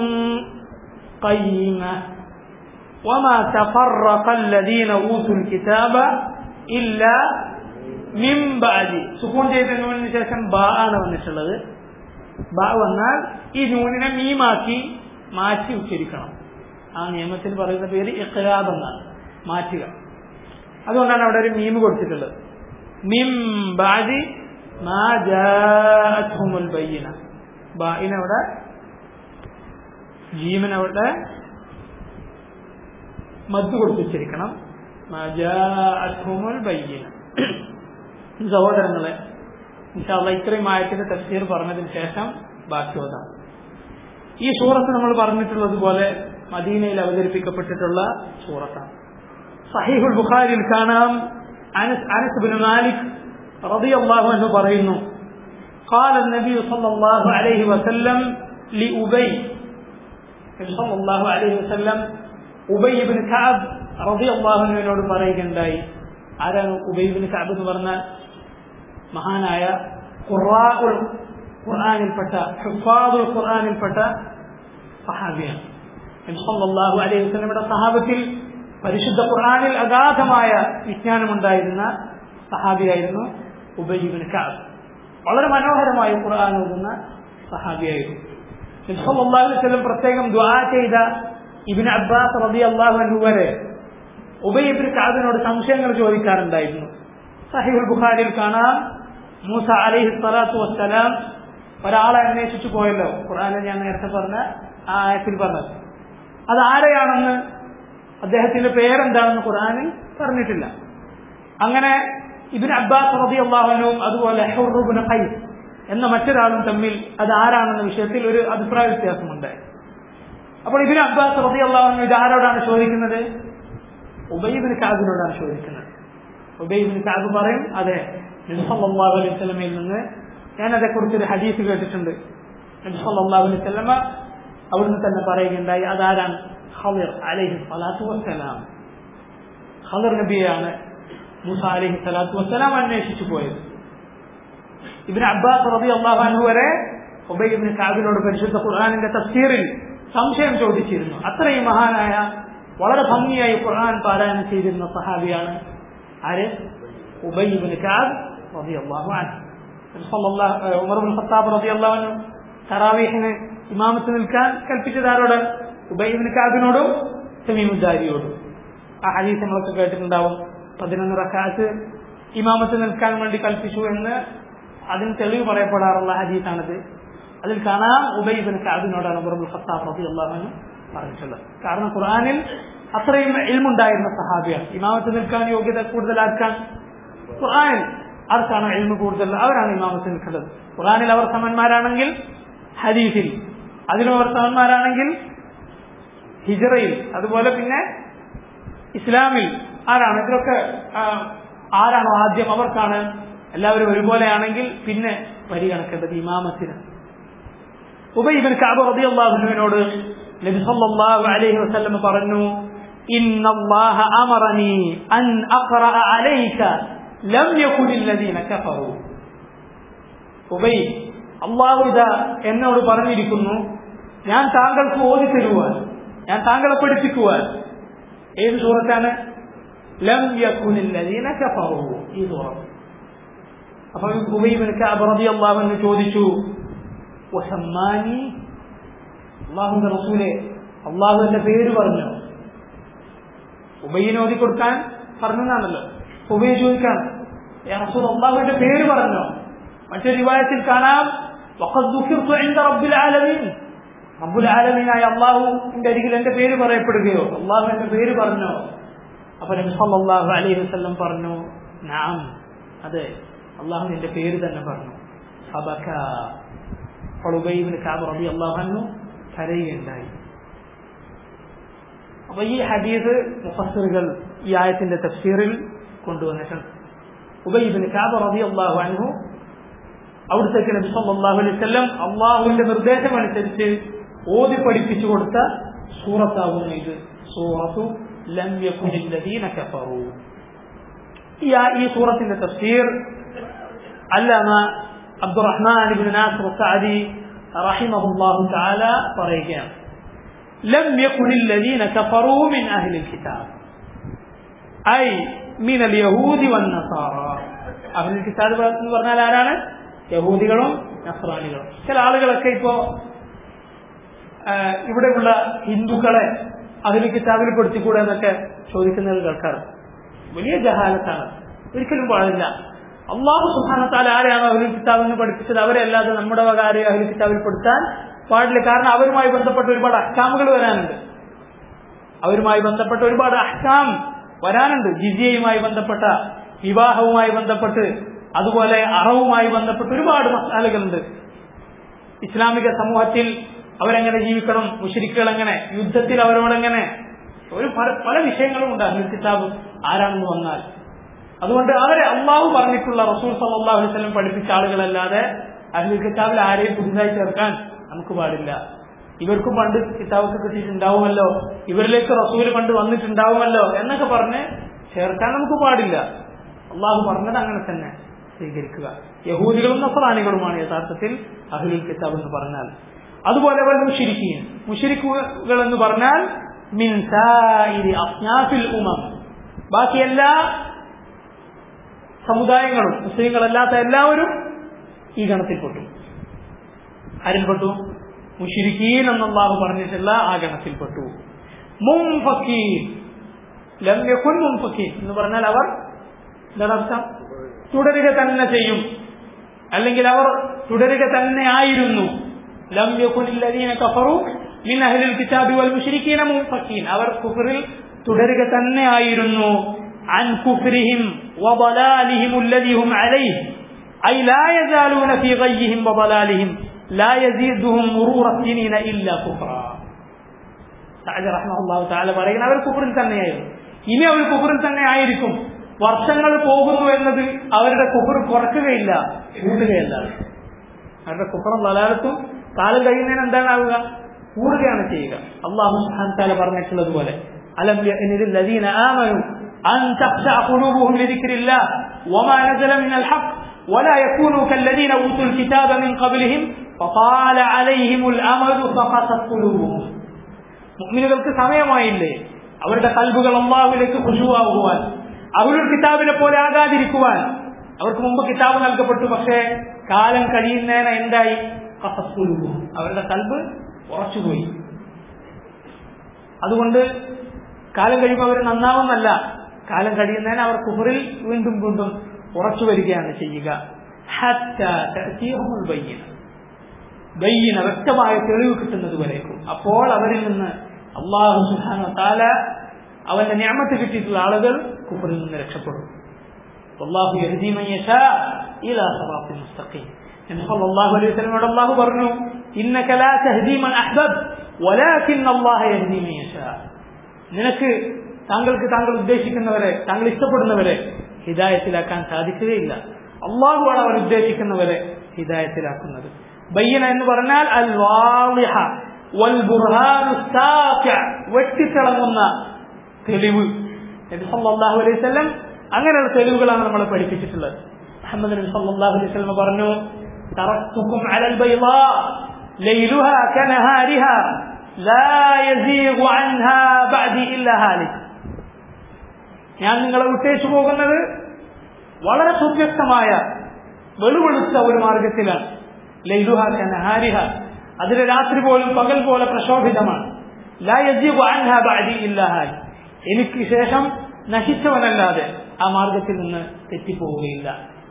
قيمة وما تفرق الذين أوتوا الكتاب إلا من بعد سكون جيد നൂനിന് ശേഷം ബാ ആണ് വന്നിട്ടുള്ളത് ബാ വന്നാൽ ഈ നൂനിനെ മീമാക്കി മാറ്റി ഉച്ചരിക്കണം ആ നിയമത്തിൽ പറയുന്ന പേര് ഇഖ്ലാബ് എന്നാണ് മാറ്റുക അതുകൊണ്ടാണ് അവിടെ ഒരു മീം കൊടുത്തിട്ടുള്ളത് മിം ബാജി മാ ജാഅത്ഹുമുൽ ബയ്യിന ബായിനവിടെ ജീവനവിടെ മദ് കൊടുത്തിരിക്കണം മാ ജാഅത്ഹുമുൽ ബയ്യിന സഹോദരങ്ങളെ ഇൻഷാല്ല ഇത്രയും ആയത്തിന്റെ തഫ്സീർ പറഞ്ഞതിന് ശേഷം ബാക്കി ഓതാം ഈ സൂറത്ത് നമ്മൾ പറഞ്ഞിട്ടുള്ളതുപോലെ മദീനയിൽ അവതരിപ്പിക്കപ്പെട്ടിട്ടുള്ള സൂറത്താണ് സഹീഹുൽ ബുഖാരിയിൽ കാണാം അനസ് അനസ് ബിൻ മാലിക് റളിയല്ലാഹു അൻഹു പറയുന്നു قال النبي صلى الله عليه وسلم لأبي صلى الله عليه وسلم ഉബൈ ബിൻ കഅബ് റളിയല്ലാഹു അൻഹുവിനോട് പറയുകയുണ്ടായി ആരാണ് ഉബൈ ബിൻ കഅബ് എന്ന് പറഞ്ഞാൽ മഹാനായ ഖുറാഉൽ ഖുർആനിൽപ്പെട്ട ഹുഫാദുൽ ഖുർആനിൽപ്പെട്ട സഹാബിയാണ് സല്ലല്ലാഹു അലൈഹി വസല്ലമയുടെ സഹാബത്തിൽ പരിശുദ്ധ ഖുർആനിൽ അഗാധമായ വിജ്ഞാനമുണ്ടായിരുന്ന സഹാബിയായിരുന്നു ഉബൈബിൻ കഅബ് വളരെ മനോഹരമായ ഖുർആൻ ഓതുന്ന സഹാബിയായിരുന്നു സല്ലല്ലാഹു അലൈഹി വസല്ലം പ്രത്യേകം ദുആ ചെയ്ത ഇബ്നു അബ്ബാസ് റളിയല്ലാഹു അൻഹു വരെ ഉബൈബിൻ കഅബിനോട് സംശയങ്ങൾ ചോദിക്കാറുണ്ടായിരുന്നു സഹീഹുൽ ബുഖാരിയിൽ കാണാം മൂസ അലൈഹി സ്വലാത്തു വസ്സലാം ഒരാളെ അന്വേഷിച്ചു പോയല്ലോ ഖുർആനിൽ ഞാൻ നേരത്തെ പറഞ്ഞ ആ ആയത്തിൽ പറഞ്ഞത് അത് ആരെയാണെന്ന് അദ്ദേഹത്തിന്റെ പേരെന്താണെന്ന് ഖുർആനിൽ പറഞ്ഞിട്ടില്ല അങ്ങനെ ഇബിൻ അബ്ബാസ് റബി അള്ളാഹുനും അതുപോലെ ഹുറുബിൻ ഖൈസ് എന്ന മറ്റൊരാളും തമ്മിൽ അത് ആരാണെന്ന വിഷയത്തിൽ ഒരു അഭിപ്രായ വ്യത്യാസമുണ്ട് അപ്പോൾ ഇബിൻ അബ്ബാസ് റബി അള്ളാഹുനു ഇത് ആരോടാണ് ചോദിക്കുന്നത് ഉബൈബിന് കാബിനോടാണ് ചോദിക്കുന്നത് ഉബൈബിന് കാബ് പറയും അതെ നബിസല്ലാഹു അലൈഹി സ്വലമയിൽ നിന്ന് ഞാൻ അതേക്കുറിച്ച് ഒരു ഹദീസ് കേട്ടിട്ടുണ്ട് നബിസല്ലാഹു അലൈഹി സ്വലമ അവിടുന്ന് തന്നെ പറയുകയുണ്ടായി അതാരാണ് ഖളിർ അലൈഹി സ്വലാത്തു വസ്സലാം ഖളിർ നബിയാണ് മൂസ അലൈഹി സ്വലാത്തു വസ്സലാം അന്വേഷിച്ചു പോയത് ഇബിന് അബ്ബാസ് റബി അള്ളാഹു അൻഹു വരെ ഉബൈബിന് കാബിനോട് പരിശുദ്ധ ഖുർആാനിന്റെ തഫ്സീറിൽ സംശയം ചോദിച്ചിരുന്നു അത്രയും മഹാനായ വളരെ ഭംഗിയായി ഖുർആൻ പാരായണം ചെയ്തിരുന്ന സഹാബിയാണ് ആര് ഉബൈബിന് കാബ് റബി അള്ളാഹു അൻഹു സല്ലല്ലാഹു- ഏഹ് ഉമർ ബിൻ ഖത്താബ് റളിയല്ലാഹു അൻഹു തറാവീഹിന് ഇമാമത്ത് നിൽക്കാൻ കൽപ്പിച്ചത് ആരോട് ഉബൈബിൻ കാബിനോടും സമീമുദ്ദാരിയോടും ആ ഹദീസ് നമ്മളൊക്കെ കേട്ടിട്ടുണ്ടാവും പതിനൊന്ന് റക്കാത്ത് ഇമാമത്ത് നിൽക്കാൻ വേണ്ടി കൽപ്പിച്ചു എന്ന് അതിന് തെളിവ് പറയപ്പെടാറുള്ള ഹദീസാണിത് അതിൽ കാണാം ഉബൈബിൻ കാബിനോടാണ് ഉമർ ബിൻ ഖത്താബ് റളിയല്ലാഹു അൻഹു പറഞ്ഞിട്ടുള്ളത് കാരണം ഖുർആനിൽ അത്രയും ഇൽമുണ്ടായിരുന്ന സഹാബിയാണ് ഇമാമത്ത് നിൽക്കാൻ യോഗ്യത കൂടുതലാക്കാൻ ഖുർആനിൽ ആർക്കാണ് എൽമ കൂടുതൽ അവരാണ് ഇമാമത്ത് നിൽക്കുന്നത് ഖുർആനിൽ അവർ സമന്മാരാണെങ്കിൽ ഹദീഫിൽ അതിലും അവർ സമന്മാരാണെങ്കിൽ ഹിജറയിൽ അതുപോലെ പിന്നെ ഇസ്ലാമിൽ ആരാണ് ഇതിലൊക്കെ ആ, ആരാണോ ആദ്യം അവർക്കാണ് എല്ലാവരും ഒരുപോലെയാണെങ്കിൽ പിന്നെ പരിഗണിക്കേണ്ടത് ഇമാമത്തിന് ഉബൈബിൻ കഅബ് റളിയല്ലാഹുവിനോട് നബി സല്ലല്ലാഹു അലൈഹി വസല്ലം പറഞ്ഞു ഇന്നല്ലാഹ അമറനി അൻ അഖറഅ അലൈക ലം യകുൻ الذين കഫറു ഉബൈ അള്ളാഹു ഇതാ എന്നോട് പറഞ്ഞിരിക്കുന്നു ഞാൻ താങ്കൾക്ക് ഓതി തരുവാൻ ഞാൻ താങ്കളെ പഠിപ്പിക്കുവാൻ ഏത് സൂറത്താണ് ലം യകുൻ الذين കഫറു ഈ സൂറത്ത് അപ്പോൾ ഉബൈബിൻ കഅബ് റളിയല്ലാഹു അൻഹു ചോദിച്ചു വസമ്മാനി അള്ളാഹുന്റെ റസൂലെ അള്ളാഹുവിന്റെ പേര് പറഞ്ഞു ഉബൈനെ ഓതി കൊടുക്കാൻ പറഞ്ഞതാണല്ലോ ഉബൈ ചോദിക്കാൻ "യാ റസൂൽ അള്ളാഹുവിന്റെ പേര് പറഞ്ഞോ മറ്റൊരു വിവാഹത്തിൽ കാണാം "വഖദ് ദുഖിർതു ഇൻദ റബ്ബിൽ ആലമീൻ." റബ്ബുൽ ആലമീനായ അള്ളാഹുവിന്റെ അരികിൽ എന്റെ പേര് പറയപ്പെടുകയോ അള്ളാഹു എന്റെ പേര് പറഞ്ഞോ അപ്പൊ നബി സല്ലല്ലാഹു അലൈഹി വസല്ലം പറഞ്ഞു നാം അതെ അള്ളാഹു എന്റെ പേര് തന്നെ പറഞ്ഞു സബക അപ്പോൾ ഉബൈബിന് കാബ് റബി അള്ളാഹു കരയുകയുണ്ടായി അപ്പൊ ഈ ഹദീസ് മുഫസ്സിറുകൾ ഈ ആയത്തിന്റെ തഫ്സീറിൽ കൊണ്ടുവന്നിട്ടുണ്ട് ഉബൈബിന് കാബ് റബി അള്ളാഹു അൻഹു അവിടുത്തേക്ക് നബി സല്ലല്ലാഹു അലൈഹി വസല്ലം അള്ളാഹുവിന്റെ നിർദ്ദേശം അനുസരിച്ച് ഓതി പഠിപ്പിച്ചു കൊടുത്ത സൂറത്താകുന്നു ഇത് സൂറത്തു ലം യകുനിൽ ലദീന കഫറു ഈ ആ- ഈ സൂറത്തിന്റെ തഫ്സീർ അല്ലാമ അബ്ദുറഹ്മാൻ ഇബ്നു നാസിർ സഅദി റഹിമഹുല്ലാഹു തആല പറയുകയാണ് ലം യകുനിൽ ലദീന കഫറു മിൻ അഹ്ലിൽ കിതാബ് ഐ മിൻ അൽ യഹൂദി വൻ നസാറ അഹ്ലുൽ കിതാബ് എന്ന് പറഞ്ഞാൽ ആരാണ് യഹൂദികളും നസ്രാനികളും ചില ആളുകളൊക്കെ ഇപ്പോ ആ, ഇവിടെയുള്ള ഹിന്ദുക്കളെ അഹ്ലുൽ കിതാബിൽ പെടുത്തിക്കൂടെ എന്നൊക്കെ ചോദിക്കുന്നത് കേൾക്കാറുണ്ട് വലിയ ജഹാലത്താണ് ഒരിക്കലും പാടില്ല അള്ളാഹു സുഹാനത്താൽ ആരെയാണോ അഹ്ലുൽ കിതാബ് എന്ന് പഠിപ്പിച്ചത് അവരെ അല്ലാതെ നമ്മുടെ വക ആരെയും അഹ്ലുൽ കിതാബിൽ പെടുത്താൻ പാടില്ല കാരണം അവരുമായി ബന്ധപ്പെട്ട ഒരുപാട് അഹ്കാമുകൾ വരാനുണ്ട് അവരുമായി ബന്ധപ്പെട്ട ഒരുപാട് അഹ്കാം വരാനുണ്ട് ജിസിയയുമായി ബന്ധപ്പെട്ട വിവാഹവുമായി ബന്ധപ്പെട്ട് അതുപോലെ അറവുമായി ബന്ധപ്പെട്ട് ഒരുപാട് മസാലകളുണ്ട് ഇസ്ലാമിക സമൂഹത്തിൽ അവരെങ്ങനെ ജീവിക്കണം മുഷരിക്കുകൾ എങ്ങനെ യുദ്ധത്തിൽ അവരോടെങ്ങനെ ഒരു പല പല വിഷയങ്ങളും ഉണ്ട് അഹ്ലുൽ കിതാബ് ആരാണെന്ന് വന്നാൽ അതുകൊണ്ട് അവരെ അള്ളാഹു പറഞ്ഞിട്ടുള്ള റസൂൽ സല്ലല്ലാഹു അലൈഹി വസല്ലം പഠിപ്പിച്ച ആളുകളല്ലാതെ അഹ്ലുൽ കിതാബിൽ ആരെയും പുതുതായി ചേർക്കാൻ നമുക്ക് പാടില്ല ഇവർക്കും പണ്ട് കിതാബൊക്കെ കിട്ടിയിട്ടുണ്ടാവുമല്ലോ ഇവരിലേക്ക് റസൂൽ പണ്ട് വന്നിട്ടുണ്ടാവുമല്ലോ എന്നൊക്കെ പറഞ്ഞ് ചേർക്കാൻ നമുക്ക് പാടില്ല അള്ളാഹു പറഞ്ഞത് അങ്ങനെ തന്നെ സ്വീകരിക്കുക യഹൂദികളും നസറാനികളുമാണ് യഥാർത്ഥത്തിൽ അഹ്ലുൽ കിതാബ് എന്ന് പറഞ്ഞാൽ അതുപോലെ അവർ മുഷിരിക്കുകയും മുഷിരിക്കുകൾ എന്ന് പറഞ്ഞാൽ മിൻ സായിരി അസ്നാഫിൽ ഉമം ബാക്കി എല്ലാ സമുദായങ്ങളും മുസ്ലിങ്ങളല്ലാത്ത എല്ലാവരും ഈ ഗണത്തിൽപ്പെട്ടു ആരിൽപ്പെട്ടു മുഷിരിക്കീൻ എന്നല്ലാഹു പറഞ്ഞിട്ടുള്ള ആ ഗണത്തിൽപ്പെട്ടു മുംഫക്കീൻ ലം യകുൻ മുംഫക്കീൻ എന്ന് പറഞ്ഞാൽ അവർ എന്താണ് അർത്ഥം തുടരുക തന്നെ ചെയ്യും അല്ലെങ്കിൽ അവർ തുടരുക തന്നെ ആയിരുന്നു ലം യകുൻ الذين كفروا من اهل الكتاب والمشركين منفكين അവർ കുഫറിൽ തുടരുക തന്നെ ആയിരുന്നു عن كفرهم وضلالهم الذي هم عليه أي لا يزالون في غيهم وضلالهم لا يزيدهم مرور السنين إلا كفرا സഅദ് റഹ്മഹുല്ലാഹു തആല പറയുന്ന അവർ കുഫറിൽ തന്നെയായിരുന്നു ഇനി അവർ കുഫറിൽ തന്നെ ആയിരിക്കും വർഷങ്ങൾ പോകുന്നു എന്നത് അവരുടെ കുഫർ കുറയ്ക്കുകയില്ല കൂട്ടുകയല്ല അവരുടെ കുഫറും ലലാലത്തും കാലം കഴിയുന്നതിന് എന്താണാവുക കൂടുകയാണ് ചെയ്യുക അള്ളാഹു സുബ്ഹാനഹു വ തആല പറഞ്ഞിട്ടുള്ളത് പോലെ അലം യഅനിൽ ലദീന ആമനു അൻ തഖ്ശഅ ഖുലൂബുഹും ലിദിക്രില്ലാ വമാ നസല മിനൽ ഹഖ് ولا يكونوا كالذين اوتوا الكتاب من قبلهم فطال عليهم الامد فقست قلوبهم മുഅ്മിനുകൾക്ക് സമയമായില്ലേ അവരുടെ കൽബുകൾ അള്ളാഹുവിലേക്ക് ഖുശൂവാകുവാൻ അവരുടെ കിതാബിനെ പോലെ ആകാതിരിക്കുവാൻ അവർക്ക് മുമ്പ് കിതാബ് നൽകപ്പെട്ടു പക്ഷേ കാലം കഴിയുന്നതിന് എന്തായി കസസ്കുലുഹും അവരുടെ കൽബ് ഉറച്ചുപോയി അതുകൊണ്ട് കാലം കഴിയുമ്പോൾ അവർ നന്നാവുന്നല്ല കാലം കഴിയുന്നതിന് അവർ കുഹറിൽ വീണ്ടും വീണ്ടും ഉറച്ചു വരികയാണ് ചെയ്യുക ഹത്താ തഅ്തിയഹുമുൽ ബയ്യിന. ബയ്യിന വ്യക്തമായ തെളിവ് കിട്ടുന്നത് വരേക്കും അപ്പോൾ അവരിൽ നിന്ന് അള്ളാഹു സുഹാന താല അവന്റെ ഞാമത്ത് കിട്ടിയിട്ടുള്ള ആളുകൾ കുഫറിൽ നിന്ന് രക്ഷപ്പെടും അള്ളാഹു യഹ്ദി മൻ യശാ ഇലാ സിറാത്തിൻ മുസ്തഖീം നബി സല്ലല്ലാഹു അലൈഹി വസല്ലമയോട് അള്ളാഹു പറഞ്ഞു ഇന്നക ലാ തഹ്ദി മൻ അഹ്ബബ് വലാകിൻ അല്ലാഹ യഹ്ദി മൻ യശാ നിനക്ക് താങ്കൾക്ക് താങ്കൾ ഉദ്ദേശിക്കുന്നവരെ താങ്കൾ ഇഷ്ടപ്പെടുന്നവരെ ഹിദായത്തിലാക്കാൻ സാധിക്കുകയില്ല അള്ളാഹുവാണ് അവർ ഉദ്ദേശിക്കുന്നവരെ ഹിദായത്തിലാക്കുന്നത് ബയ്യന എന്ന് പറഞ്ഞാൽ അൽ വാളിഹ വൽ ബുർഹാനു സാഖിഅ വെട്ടിത്തിളങ്ങുന്ന തെളിവ് നബി സല്ലല്ലാഹു അലൈഹി വസല്ലം അങ്ങനെയുള്ള തെളിവുകളാണ് നമ്മളെ പഠിപ്പിച്ചിട്ടുള്ളത് മുഹമ്മദ് നബി സല്ലല്ലാഹു അലൈഹി വസല്ലം പറഞ്ഞു തറക്തുക്കും അലൽ ബൈളാ ലൈലുഹാ കനഹാരിഹാ ലാ യസീഗു അൻഹാ ബഅദി ഇല്ലാ ഹാലിക് ഞാൻ നിങ്ങളെ വിട്ടേച്ചു പോകുന്നത് വളരെ സുവ്യക്തമായ വെളുവെളുത്ത ഒരു മാർഗത്തിലാണ് ലൈലുഹ കനഹാരിഹ അതിലെ രാത്രി പോലും പകൽ പോലെ പ്രശോഭിതമാണ് ലാ യസീഗു അൻഹാ ബഅദി ഇല്ലാ ഹാലിക് എനിക്ക് ശേഷം നശിച്ചവനല്ലാതെ ആ മാർഗത്തിൽ നിന്ന് തെറ്റിപ്പോവുകയില്ല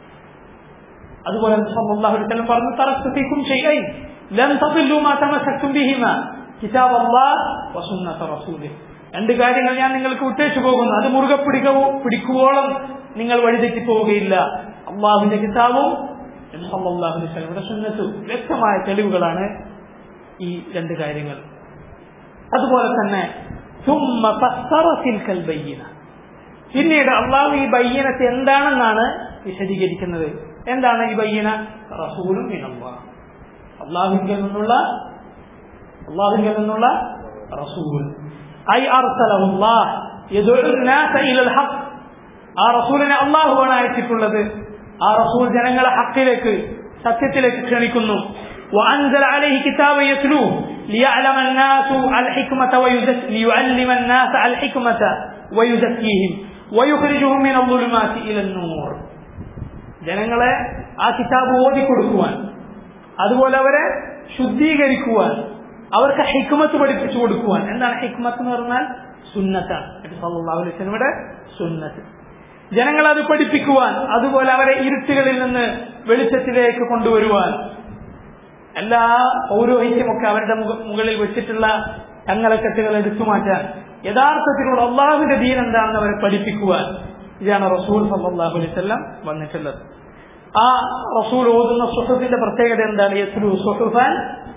അതുപോലെ സല്ലല്ലാഹു അലൈഹി വസല്ലം പറഞ്ഞു തറക്തു ഫീക്കും ഷൈഅൻ ലൻ തദില്ലു മാ തമസക്തും ബിഹിമ കിതാബ് അല്ലാഹ് വസുന്നത റസൂലിഹ് രണ്ട് കാര്യങ്ങൾ ഞാൻ നിങ്ങൾക്ക് വിട്ടേച്ചു പോകുന്നു അത് മുറുകെ പിടിക്കവോ പിടിക്കുവോളം നിങ്ങൾ വഴിതെറ്റി പോവുകയില്ല അള്ളാഹുവിന്റെ കിതാബും നബി സല്ലല്ലാഹു അലൈഹി വസല്ലമയുടെ സുന്നത്തും വ്യക്തമായ തെളിവുകളാണ് ഈ രണ്ട് കാര്യങ്ങൾ അതുപോലെ തന്നെ ثم فسر تلك البينة പിന്നീട് അള്ളാഹു ഈ ബയ്യനത്ത് എന്താണെന്നാണ് വിശദീകരിക്കുന്നത് എന്താണ് ഈ ബയ്യന റസൂലും മിനല്ലാഹ് അള്ളാഹുവിൽ നിന്നുള്ള അള്ളാഹുവിൽ നിന്നുള്ള റസൂൽ ഐ അർസലഹുല്ലാഹ് യദുഉ الناس ഇല الحق ആ റസൂലിനെ അള്ളാഹുവാണ് അയച്ചിട്ടുള്ളത് ആ റസൂൽ ജനങ്ങളെ ഹക്കിലേക്ക് സത്യത്തിലേക്ക് ക്ഷണിക്കുന്നു وأنزل عليه كتابا يتلوه ليعلم الناس الحكمة ويزك ليعلم الناس الحكمة ويزكيهم ويخرجهم من الظلمات إلى النور ജനങ്ങളെ ആ കിതാബ് ഓതിക്കൊടുക്കുവാൻ അതുപോലെ അവരെ ശുദ്ധീകരിക്കുവാൻ അവർക്ക് ഹിക്മത്ത് പഠിപ്പിച്ചു കൊടുക്കുവാൻ എന്താണ് ഹിക്മത്ത് എന്ന് പറഞ്ഞാൽ സുന്നത്താണ് നബി സല്ലല്ലാഹു അലൈഹി വസല്ലമയുടെ സുന്നത്ത് ജനങ്ങളെ അത് പഠിപ്പിക്കുവാൻ അതുപോലെ അവരെ ഇരുട്ടുകളിൽ നിന്ന് വെളിച്ചത്തിലേക്ക് കൊണ്ടുവരുവാൻ എല്ലാ പൗരോഹിത്യമൊക്കെ അവരുടെ മുക- മുകളിൽ വെച്ചിട്ടുള്ള തങ്ങളെക്കെട്ടുകൾ എടുത്തു മാറ്റാൻ യഥാർത്ഥത്തിലുള്ള അള്ളാഹുവിന്റെ ദീൻ എന്താണെന്ന് അവരെ പഠിപ്പിക്കുവാൻ ഇതാണ് റസൂൽ സല്ലല്ലാഹു അലൈഹി വസല്ലം വന്നിട്ടുള്ളത് ആ റസൂൽ ഓതുന്ന സുഹൃത്തിന്റെ പ്രത്യേകത എന്താണ് യസ്ലു സുഹൃഫാൻ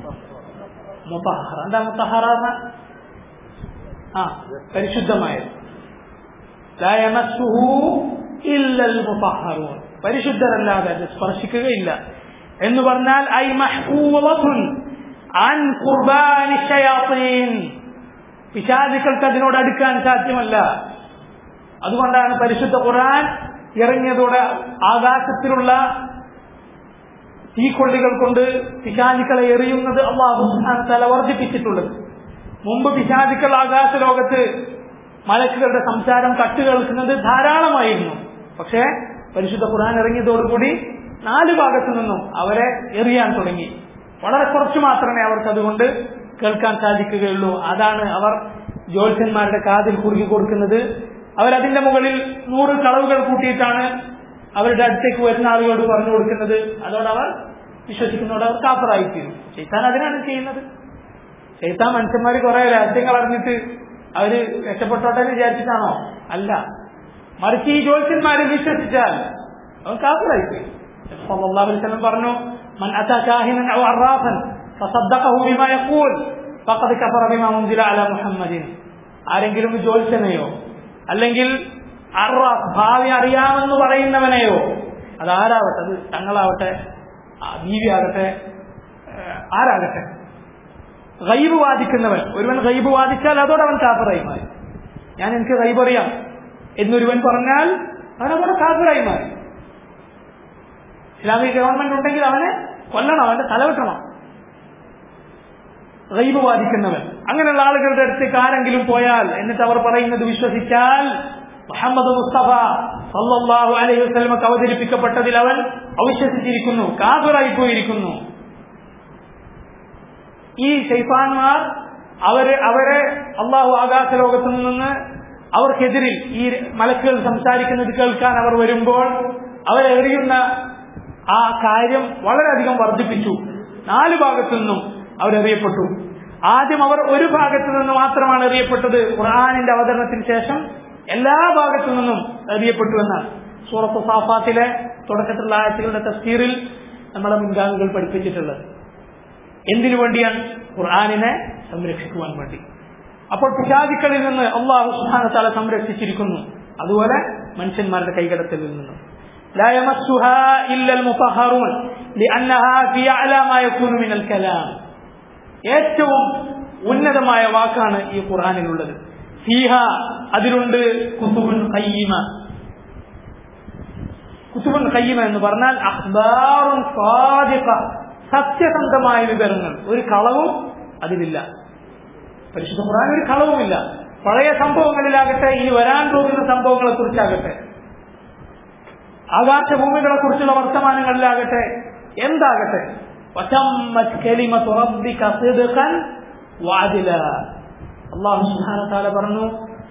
മുത്തഹറ എന്താ മുത്തഹറ എന്ന ആ പരിശുദ്ധമായത് ലാ യമസ്സുഹു ഇല്ലൽ മുത്തഹറൂൻ പരിശുദ്ധരല്ലാതെ അത് സ്പർശിക്കുകയില്ല എന്ന് പറഞ്ഞാൽ ഐ മഹ്ഫൂവത്തുൻ അൻ ഖുർബാനി ശയാത്തീൻ പിശാചുക്കൾക്ക് അതിനോട് അടുക്കാൻ സാധ്യമല്ല അതുകൊണ്ടാണ് പരിശുദ്ധ ഖുർആൻ ഇറങ്ങിയതോടെ ആകാശത്തിലുള്ള തീക്കൊള്ളികൾ കൊണ്ട് പിശാചുക്കളെ എറിയുന്നത് അള്ളാഹു സുബ്ഹാനഹു വ തആല വർദ്ധിപ്പിച്ചിട്ടുള്ളത് മുമ്പ് പിശാചുക്കൾ ആകാശ ലോകത്ത് മലക്കുകളുടെ സംസാരം കട്ടു കേൾക്കുന്നത് ധാരാളമായിരുന്നു പക്ഷേ പരിശുദ്ധ ഖുർആൻ ഇറങ്ങിയതോടുകൂടി നാല് ഭാഗത്തു നിന്നും അവരെ എറിയാൻ തുടങ്ങി വളരെ കുറച്ച് മാത്രമേ അവർക്ക് അതുകൊണ്ട് കേൾക്കാൻ സാധിക്കുകയുള്ളൂ അതാണ് അവർ ജ്യോത്സ്യന്മാരുടെ കാതിൽ കുറുകി കൊടുക്കുന്നത് അവരതിന്റെ മുകളിൽ നൂറ് കളവുകൾ കൂട്ടിയിട്ടാണ് അവരുടെ അടുത്തേക്ക് വരുന്ന ആളുകളോട് പറഞ്ഞു കൊടുക്കുന്നത് അതോടെ അവർ വിശ്വസിക്കുന്നതോടെ അവർ കാപ്പറായിത്തീരും ചെയ്താൻ അതിനാണ് ചെയ്യുന്നത് ചെയ്താൻ മനുഷ്യന്മാർ കുറെ രഹസ്യങ്ങൾ അറിഞ്ഞിട്ട് അവര് രക്ഷപ്പെട്ടോട്ടെ എന്ന് വിചാരിച്ചിട്ടാണോ അല്ല മറിച്ച് ഈ ജ്യോത്സ്യന്മാരെ വിശ്വസിച്ചാൽ അവൻ കാപ്പറായിത്തീരും സല്ലല്ലാഹു അലൈഹി വസല്ലം പറഞ്ഞു മൻ അതാ കാഹിനൻ ഔ അറാഫൻ ഫസദ്ദഖഹു ബിമാ യഖൂൽ ഫഖദ് കഫറ ബിമാ ഉൻസില അലാ മുഹമ്മദിൻ ആരെങ്കിലും ജ്യോത്സ്യനെയോ അല്ലെങ്കിൽ അറാഫ് ഭാവി അറിയാമെന്ന് പറയുന്നവനെയോ അതാരാവട്ടെ അത് തങ്ങളാവട്ടെ ആ ബീവിയാകട്ടെ ഏഹ് ആരാകട്ടെ ഗൈബ് വാദിക്കുന്നവൻ ഒരുവൻ ഗൈബ് വാദിച്ചാൽ അതോടെ അവൻ കാഫറായി മാറി ഞാൻ എനിക്ക് ഗൈബ് അറിയാം എന്നൊരുവൻ പറഞ്ഞാൽ അവൻ അതോടെ കാഫറായി മാറി ഇസ്ലാമിക ഗവൺമെന്റ് ഉണ്ടെങ്കിൽ അവനെ കൊല്ലണം അവന്റെ തലവെട്ടണം ഗൈബ് വാദിക്കുന്നവൻ അങ്ങനെയുള്ള ആളുകളുടെ അടുത്തേക്ക് ആരെങ്കിലും പോയാൽ എന്നിട്ട് അവർ പറയുന്നത് വിശ്വസിച്ചാൽ മുഹമ്മദ് മുസ്തഫ സല്ലല്ലാഹു അലൈഹി വസല്ലമക്ക് അവതരിപ്പിക്കപ്പെട്ടതിൽ അവൻ അവിശ്വസിച്ചിരിക്കുന്നു കാതുറായി പോയിരിക്കുന്നു ഈ ശൈഫാന്മാർ അവര് അവരെ അള്ളാഹു ആകാശ ലോകത്തു നിന്ന് അവർക്കെതിരിൽ ഈ മലക്കുകൾ സംസാരിക്കുന്നത് കേൾക്കാൻ അവർ വരുമ്പോൾ അവരെറിയുന്ന ആ കാര്യം വളരെയധികം വർദ്ധിപ്പിച്ചു നാല് ഭാഗത്തു നിന്നും അവരെറിയപ്പെട്ടു ആദ്യം അവർ ഒരു ഭാഗത്തു നിന്ന് മാത്രമാണ് എറിയപ്പെട്ടത് ഖുർആാനിന്റെ അവതരണത്തിന് ശേഷം എല്ലാ ഭാഗത്തു നിന്നും എറിയപ്പെട്ടു എന്നാണ് സൂറത്ത് സാഫാത്തിലെ തുടക്കത്തിലുള്ള ആയത്തുകളുടെ തഫ്സീറിൽ നമ്മുടെ മുൻഗാമികൾ പഠിപ്പിച്ചിട്ടുള്ളത് എന്തിനു വേണ്ടിയാണ് ഖുർആാനിനെ സംരക്ഷിക്കുവാൻ വേണ്ടി അപ്പോൾ പിശാചിക്കളിൽ നിന്ന് അള്ളാഹു സുഹാനത്താല സംരക്ഷിച്ചിരിക്കുന്നു അതുപോലെ മനുഷ്യന്മാരുടെ കൈകടത്തിൽ നിന്ന് لا يمسها إلا المطهرون لأنها في أعلى ما يكون من الكلام ഏറ്റവും ഉന്നതമായ വാക്കാണ് ഈ ഖുർആാനിലുള്ളത് ഫീഹ അതിലുണ്ട് കുത്തുബുൻ ഖയ്യിമ കുത്തുബുൻ ഖയ്യിമ എന്ന് പറഞ്ഞാൽ അഖ്ബാറുൻ സാദിഖ സത്യസന്ധമായ വിവരങ്ങൾ ഒരു കളവും അതിലില്ല പരിശുദ്ധ ഖുർആൻ ഒരു കളവുമില്ല പഴയ സംഭവങ്ങളിലാകട്ടെ ഇനി വരാൻ പോകുന്ന സംഭവങ്ങളെ കുറിച്ചാകട്ടെ ആകാശഭൂമികളെ കുറിച്ചുള്ള വർത്തമാനങ്ങളിലാകട്ടെ എന്താകട്ടെ അള്ളാഹു സുഹാന പറഞ്ഞു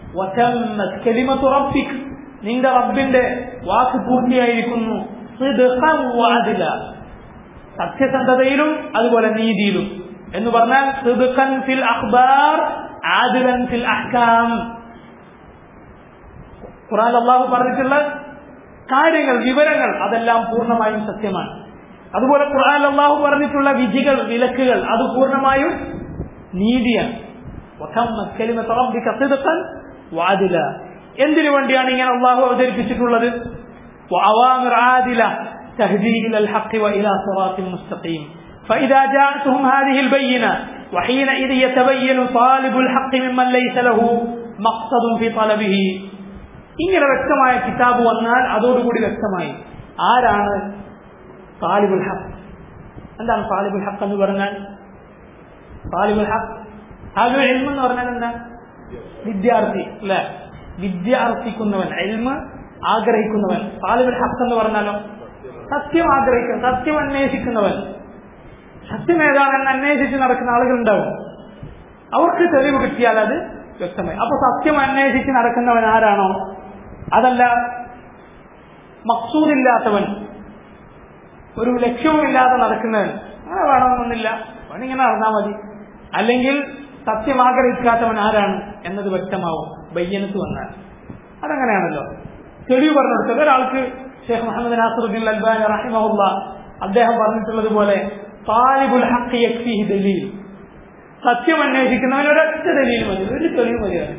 നിന്റെ റബ്ബിന്റെ വാക്ക് പൂർത്തിയായിരിക്കുന്നു സത്യസന്ധതയിലും അതുപോലെ നീതിയിലും എന്ന് പറഞ്ഞാൽ സിദ്ഖൻ ഫിൽ അഖ്ബാർ ആദിലൻ ഫിൽ അഹ്കാം ഖുറാൻ അള്ളാഹു പറഞ്ഞിട്ടുള്ള കാര്യങ്ങൾ വിവരങ്ങൾ അതെല്ലാം പൂർണ്ണമായും സത്യമാണ് അതുപോലെ ഖുർആൻ അള്ളാഹു പറഞ്ഞിട്ടുള്ള വിധികൾ വിലക്കുകൾ അത് പൂർണ്ണമായും നീതിയാണ് വാദില എന്തിനു വേണ്ടിയാണ് ഇങ്ങനെ അള്ളാഹു അവതരിപ്പിച്ചിട്ടുള്ളത് فإذا جاءتهم هذه البينة وحينئذ يتبين طالب الحق ممن ليس له مقصد في طلبه ഇങ്ങനെ വ്യക്തമായ കിതാബ് വന്നാൽ അതോടുകൂടി വ്യക്തമായി ആരാണ് താലിബുൽ ഹക്ക് എന്താണ് താലിബുൽ ഹക്ക് എന്ന് പറഞ്ഞാൽ താലിബുൽ ഹക്ക് താലിബുൽ എൽമ എന്ന് പറഞ്ഞാൽ എന്താ വിദ്യാർത്ഥി അല്ലെ വിദ്യാർത്ഥിക്കുന്നവൻ എൽമ ആഗ്രഹിക്കുന്നവൻ താലിബുൽ ഹക്ക് എന്ന് പറഞ്ഞാലോ സത്യം ആഗ്രഹിക്കുന്ന സത്യം അന്വേഷിക്കുന്നവൻ സത്യം ഏതാണെന്ന് അന്വേഷിച്ച് നടക്കുന്ന ആളുകളുണ്ടാവും അവർക്ക് തെളിവ് കിട്ടിയാൽ അത് വ്യക്തമായി അപ്പൊ സത്യം അന്വേഷിച്ച് നടക്കുന്നവൻ ആരാണോ അതല്ല മക്സൂദില്ലാത്തവൻ ഒരു ലക്ഷ്യവുമില്ലാതെ നടക്കുന്നവൻ അങ്ങനെ വേണമെന്നൊന്നില്ല അവനിങ്ങനെ നടന്നാൽ മതി അല്ലെങ്കിൽ സത്യം ആഗ്രഹിക്കാത്തവൻ ആരാണ് എന്നത് വ്യക്തമാവും ബയ്യനത്ത് വന്നാൽ അതങ്ങനെയാണല്ലോ തെളിവ് പറഞ്ഞെടുത്തത് ഒരാൾക്ക് ഷെയ്ഖ് മുഹമ്മദ് നാസറുദ്ദീൻ അൽബാനി റഹിമഹുല്ല അദ്ദേഹം പറഞ്ഞിട്ടുള്ളത് പോലെ താലിബുൽ ഹക്ക് യക്ഫിഹി ദലീൽ സത്യം അന്വേഷിക്കുന്നവൻ ഒരൊറ്റ ദലീൽ മതി ഒരു തെളിവ് മതിയാണ്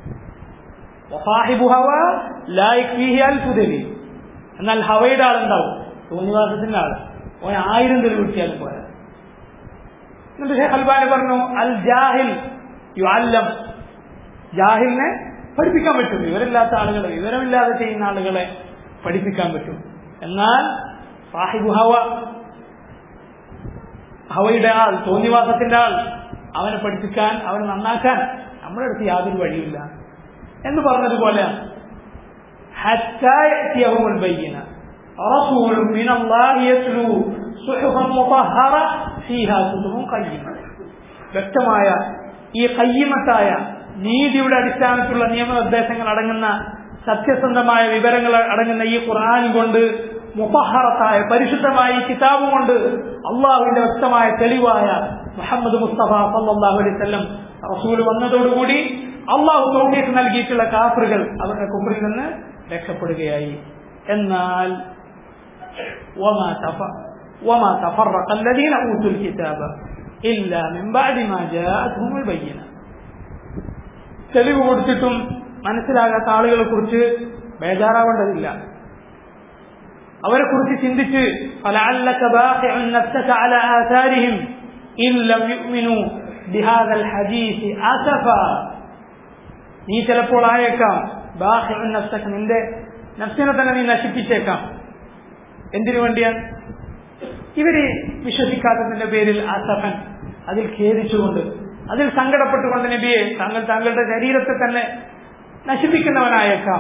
എന്നാൽ ഹവയുടെ ആളുണ്ടാവും തോന്നിവാസത്തിന്റെ ആള് ഓൻ ആയിരം തെളിവ് കിട്ടിയാലും പോരാ എന്നിട്ട് ഷെയ്ഖ് അൽബാനി പറഞ്ഞു അൽ ജാഹിൽ യു അല്ലം ജാഹിലിനെ പഠിപ്പിക്കാൻ പറ്റും വിവരമില്ലാത്ത ആളുകളെ വിവരമില്ലാതെ ചെയ്യുന്ന ആളുകളെ പഠിപ്പിക്കാൻ പറ്റും എന്നാൽ സാഹിബു ഹവ ഹവയുടെ ആൾ തോന്നിവാസത്തിന്റെ ആൾ അവനെ പഠിപ്പിക്കാൻ അവനെ നന്നാക്കാൻ നമ്മുടെ അടുത്ത് യാതൊരു വഴിയില്ല എന്ന് പറഞ്ഞതുപോലെ رسول من الله يتلو صحفا مطهرة فيها كتب قيمة വ്യക്തമായ ഈ കയ്യമത്തായ നീതിയുടെ അടിസ്ഥാനത്തിലുള്ള നിയമനിർദ്ദേശങ്ങൾ അടങ്ങുന്ന സത്യസന്ധമായ വിവരങ്ങൾ അടങ്ങുന്ന ഈ ഖുർആൻ കൊണ്ട് മുഫഹറത്തായ പരിശുദ്ധമായ ഈ കിതാബ് കൊണ്ട് അള്ളാഹുവിന്റെ വ്യക്തമായ തെളിവായ മുഹമ്മദ് മുസ്തഫ സല്ലാഹു അലൈഹി വസല്ലം റസൂൽ വന്നതോടുകൂടി അള്ളാഹു തൗഫീഖ് നൽകിയിട്ടുള്ള കാഫറുകൾ അവരുടെ കുമ്പറിൽ നിന്ന് രക്ഷപ്പെടുകയായി എന്നാൽ وما وما تفرق الذين اوتوا الكتاب الا من بعد ما جاءتهم البينه തെളിവ് കൊടുത്തിട്ടും മനസ്സിലാകാത്ത ആളുകളെ കുറിച്ച് ബേജാറാവേണ്ടതില്ല അവരെ കുറിച്ച് ചിന്തിച്ച് فلعلك باخع نفسك على آثارهم إن لم يؤمنوا بهذا الحديث أسفا നീ ചിലപ്പോൾ ആയേക്കാം ബാഹ്യ നഫ്സക നിന്റെ നഫ്സിനെ തന്നെ നീ നശിപ്പിച്ചേക്കാം എന്തിനു വേണ്ടിയാണ് ഇവര് വിശ്വസിക്കാത്തതിന്റെ പേരിൽ അസഫൻ അതിൽ ഖേദിച്ചുകൊണ്ട് അതിൽ സങ്കടപ്പെട്ടുകൊണ്ട് നബിയെ താങ്കൾ താങ്കളുടെ ശരീരത്തെ തന്നെ നശിപ്പിക്കുന്നവനായേക്കാം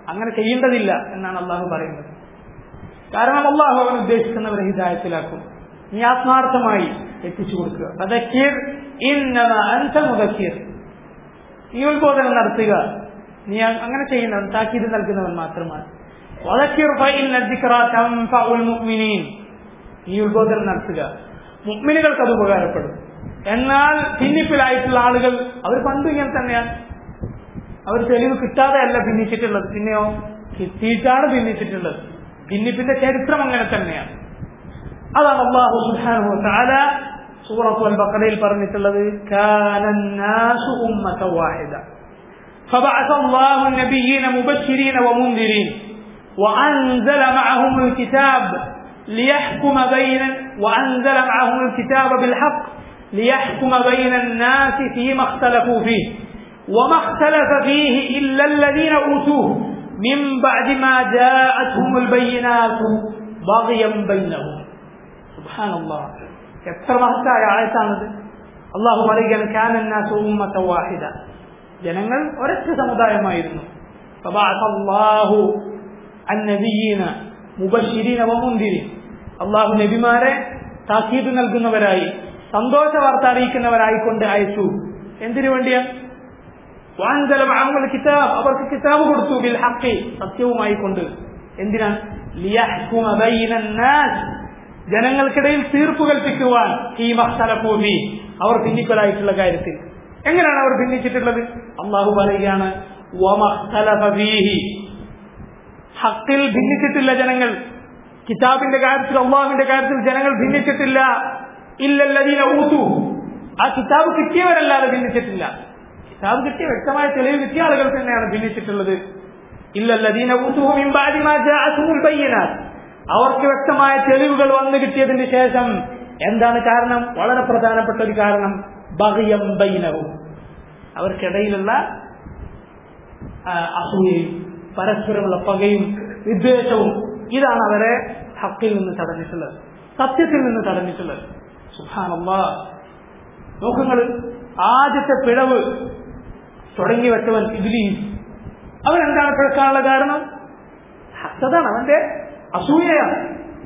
അങ്ങനെ ചെയ്യേണ്ടതില്ല എന്നാണ് അള്ളാഹു പറയുന്നത് കാരണം അള്ളാഹു അവൻ ഉദ്ദേശിക്കുന്നവരെ ഹിദായത്തിലാക്കും നീ ആത്മാർത്ഥമായി എത്തിച്ചു കൊടുക്കുക ഫദക്കീർ ഇന്നമ അൻത മുദക്കീർ നീ ഉത്ബോധനം നടത്തുക നീ അ- അങ്ങനെ ചെയ്യുന്നവൻ താക്കീത് നൽകുന്നവൻ മാത്രമാണ് വദക്കിർ ഫഇന്ന ദിക്റ തൻഫഉൽ മുഅ്മിനീൻ നീ ഉത്ബോധനം നടത്തുക മുഅ്മിനുകൾക്ക് അത് ഉപകാരപ്പെടും എന്നാൽ ഭിന്നിപ്പിലായിട്ടുള്ള ആളുകൾ അവർ പണ്ടും ഇങ്ങനെ തന്നെയാണ് അവർ തെളിവ് കിട്ടാതെ അല്ല ഭിന്നിച്ചിട്ടുള്ളത് പിന്നെയോ കിട്ടിയിട്ടാണ് ഭിന്നിച്ചിട്ടുള്ളത് ഭിന്നിപ്പിന്റെ ചരിത്രം അങ്ങനെ തന്നെയാണ് അതാണ് അള്ളാഹു സുബ്ഹാനഹു വതആല സൂറത്തു അൽ ബഖറയിൽ പറഞ്ഞിട്ടുള്ളത് കാന الناس ഉമ്മത വാഹിദ فبعث الله النبيين مبشرين ومنذرين وأنزل معهم الكتاب ليحكم بين وأنزل معهم الكتاب بالحق ليحكم بين الناس فيما اختلفوا فيه وما اختلف فيه إلا الذين أوتوه من بعد ما جاءتهم البينات بغيا بينهم سبحان الله എത്ര മഹത്തായ ആയത്താണത് അള്ളാഹു പറയുകയാണ് കാനന്നാസു ഉമ്മത്ത വാഹിദ ജനങ്ങൾ ഒരൊറ്റ സമുദായമായിരുന്നു فبعث الله النبيين مبشرين ومنذرين അള്ളാഹു നബിമാരെ താക്കീത് നൽകുന്നവരായി സന്തോഷ വാർത്ത അറിയിക്കുന്നവരായിക്കൊണ്ട് അയച്ചു എന്തിനു വേണ്ടിയാ വാൻസല മഅഹുൽ കിതാബ് അവർക്ക് കിതാബ് കൊടുത്തു ബിൽ ഹഖി സത്യവുമായി കൊണ്ട് എന്തിനാണ് ലിയഹ്കുമ ബൈനൻ നാസ് ജനങ്ങൾക്കിടയിൽ തീർപ്പ് കൽപ്പിക്കുവാൻ ഈ മഹ്തലഫൂഫി അവർ ഭിന്നിക്കലായിട്ടുള്ള കാര്യത്തിൽ എങ്ങനെയാണ് അവർ ഭിന്നിച്ചിട്ടുള്ളത് അള്ളാഹു പറയുകയാണ് വമഖ്തലഫ ഫീഹി ഹക്കിൽ ഭിന്നിച്ചിട്ടില്ല ജനങ്ങൾ കിതാബിന്റെ കാര്യത്തിൽ അള്ളാഹുവിന്റെ കാര്യത്തിൽ ജനങ്ങൾ ഭിന്നിച്ചിട്ടില്ല ഇല്ലല്ലതീന ഊത്തു ആ കിതാബ് കിട്ടിയവരല്ലാതെ ഭിന്നിച്ചിട്ടില്ല കിതാബ് കിട്ടിയ വ്യക്തമായ തെളിവ് കിട്ടിയ ആളുകൾ തന്നെയാണ് ഭിന്നിച്ചിട്ടുള്ളത് ഇല്ലല്ലതീന ഊത്തുഹു മിൻ ബഅദി മാ ജാഅത്തുൽ ബയ്യിനാത്ത് അവർക്ക് വ്യക്തമായ തെളിവുകൾ വന്നു കിട്ടിയതിന് ശേഷം എന്താണ് കാരണം വളരെ പ്രധാനപ്പെട്ട ഒരു കാരണം ബഹിയം ബൈനവും അവർക്കിടയിലുള്ള ആ, അസൂയയും പരസ്പരമുള്ള പകയും വിദ്വേഷവും ഇതാണ് അവരെ ഹക്കിൽ നിന്ന് തടഞ്ഞിട്ടുള്ളത് സത്യത്തിൽ നിന്ന് തടഞ്ഞിട്ടുള്ളത് സുഹാനല്ലാ നോക്കുങ്ങൾ ആദ്യത്തെ പിഴവ് തുടങ്ങി വെച്ചവൻ ഇബ്ലീസ് അവനെന്താണ് പിഴക്കാനുള്ള കാരണം ഹക്കതാണ് അവന്റെ അസൂയയാണ്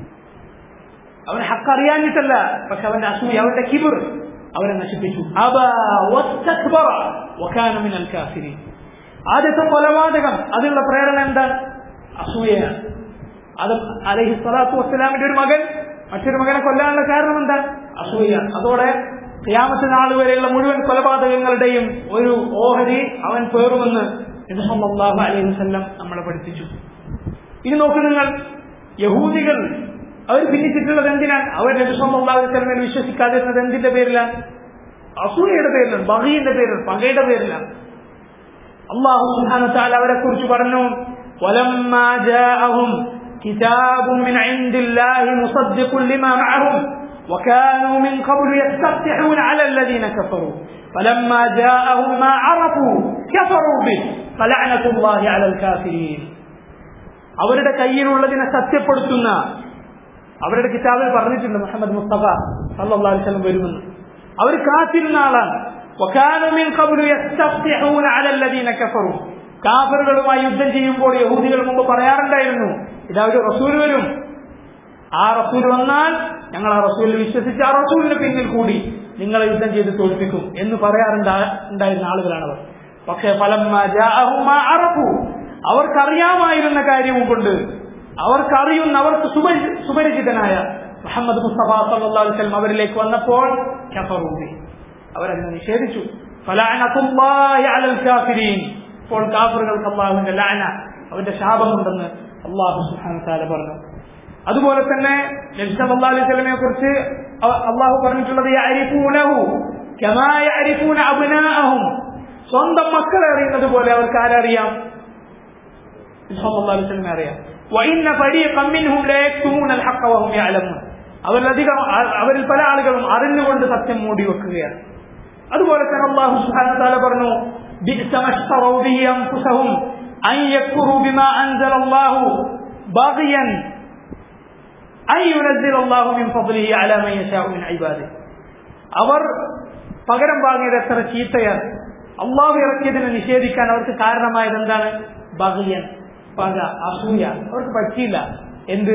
അവൻ ഹക്ക് അറിയാഞ്ഞിട്ടല്ല പക്ഷെ അവന്റെ അസൂയ അവന്റെ കിബിർ അവനെ നശിപ്പിച്ചു അബാ വസ്തക്ബറ വകാന മിനൽ കാഫിരീൻ ആദ്യത്തെ കൊലപാതകം അതിനുള്ള പ്രേരണ എന്താണ് അസൂയയാണ് അത് അലഹി സ്വലാത്തു വസ്സലാമിന്റെ ഒരു മകൻ മറ്റൊരു മകനെ കൊല്ലാനുള്ള കാരണം എന്താണ് അസൂയ അതോടെ ക്യാമത്ത് നാൾ വരെയുള്ള മുഴുവൻ കൊലപാതകങ്ങളുടെയും ഒരു ഓഹരി അവൻ പേറുമെന്ന് നബിസല്ലാഹു അലൈഹി വസല്ലം നമ്മളെ പഠിപ്പിച്ചു ഇനി നോക്കൂ നിങ്ങൾ യഹൂദികൾ അവർ ഭിന്നിച്ചിട്ടുള്ളത് എന്തിനാണ് അവർ നബിസല്ലാഹു അലൈഹി വസല്ലമയിൽ വിശ്വസിക്കാതിരുന്നത് എന്തിന്റെ പേരിലാണ് അസൂയയുടെ പേരിലാണ് ബഹീന്റെ പേരിലാണ് പകയുടെ പേരിലാണ് അള്ളാഹു സുബ്ഹാനഹു വതആല അവരെ കുറിച്ച് പറഞ്ഞു ولما جاءهم كتاب من عند الله مصدق لما معهم وكانوا من قبل يستفتحون على الذين كفروا فلما جاءهم ما عرفوا كفروا به فلعنة الله على الكافرين അവരുടെ കയ്യിലുള്ളതിനെ സത്യപ്പെടുത്തുന്ന അവരുടെ കിതാബിൽ പറഞ്ഞിട്ടുണ്ട് മുഹമ്മദ് മുസ്തഫ സല്ലല്ലാഹു അലൈഹി വസല്ലം വരുമെന്ന് അവർ കാത്തിരുന്ന ആളാണ് وكانوا من قبل يستفتحون على الذين كفروا കാഫറുകളുമായി യുദ്ധം ചെയ്യുമ്പോൾ യഹൂദികൾ മുമ്പ് പറയാറുണ്ടായിരുന്നു ഇതാ ഒരു റസൂൽ വരും ആ റസൂൽ വന്നാൽ ഞങ്ങൾ ആ റസൂലിൽ വിശ്വസിച്ച് ആ റസൂലിന് പിന്നിൽ കൂടി നിങ്ങളെ യുദ്ധം ചെയ്ത് തോൽപ്പിക്കും എന്ന് പറയാറുണ്ടായിരുന്ന ആളുകളാണവർ പക്ഷേ ഫലം അറപ്പു അവർക്കറിയാമായിരുന്ന കാര്യവും കൊണ്ട് അവർക്കറിയുന്ന അവർക്ക് സുപരി- സുപരിചിതനായ മുഹമ്മദ് മുസ്തഫ സല്ലല്ലാഹു അലൈഹി വസല്ലം അവരിലേക്ക് വന്നപ്പോൾ കഫറൂബി അവരതിനെ നിഷേധിച്ചു ഫലഅനതുല്ലാഹി അലൽ കാഫിരീൻ ഇപ്പോൾ കാഫറുകൾക്ക് അള്ളാഹുവിന്റെ ലാന അവന്റെ ശാപമുണ്ടെന്ന് അള്ളാഹു സുബ്ഹാനഹു തആല പറഞ്ഞു അതുപോലെ തന്നെ നബി സല്ലല്ലാഹു അലൈഹി വസല്ലമയെ കുറിച്ച് അ- അള്ളാഹു പറഞ്ഞിട്ടുള്ളത് യഅരിഫൂനഹു കമാ യഅരിഫൂന അബ്നാഅഹും സ്വന്തം മക്കളെ അറിയുന്നത് പോലെ അവർക്ക് ആരറിയാം നബി സല്ലല്ലാഹു അലൈഹി വസല്ലമയെ അറിയാം وإن فريقا منهم لا يكتمون الحق وهم يعلمون അവരിലധികം അ- അവരിൽ പല ആളുകളും അറിഞ്ഞുകൊണ്ട് സത്യം മൂടി വെക്കുകയാണ് അതുപോലെ തന്നെ അള്ളാഹു സുബ്ഹാനഹു വതആല പറഞ്ഞു بئس ما اشتروا به أنفسهم أن يكفروا بما أنزل الله باغيا أن ينزل الله من فضله على من يشاء من عباده അവർ പകരം വാങ്ങിയത് എത്ര ചീത്തയാണ് അള്ളാഹു ഇറക്കിയതിനെ നിഷേധിക്കാൻ അവർക്ക് കാരണമായത് എന്താണ് ബഹിയൻ പക അസൂയ അവർക്ക് പറ്റിയില്ല എന്ത്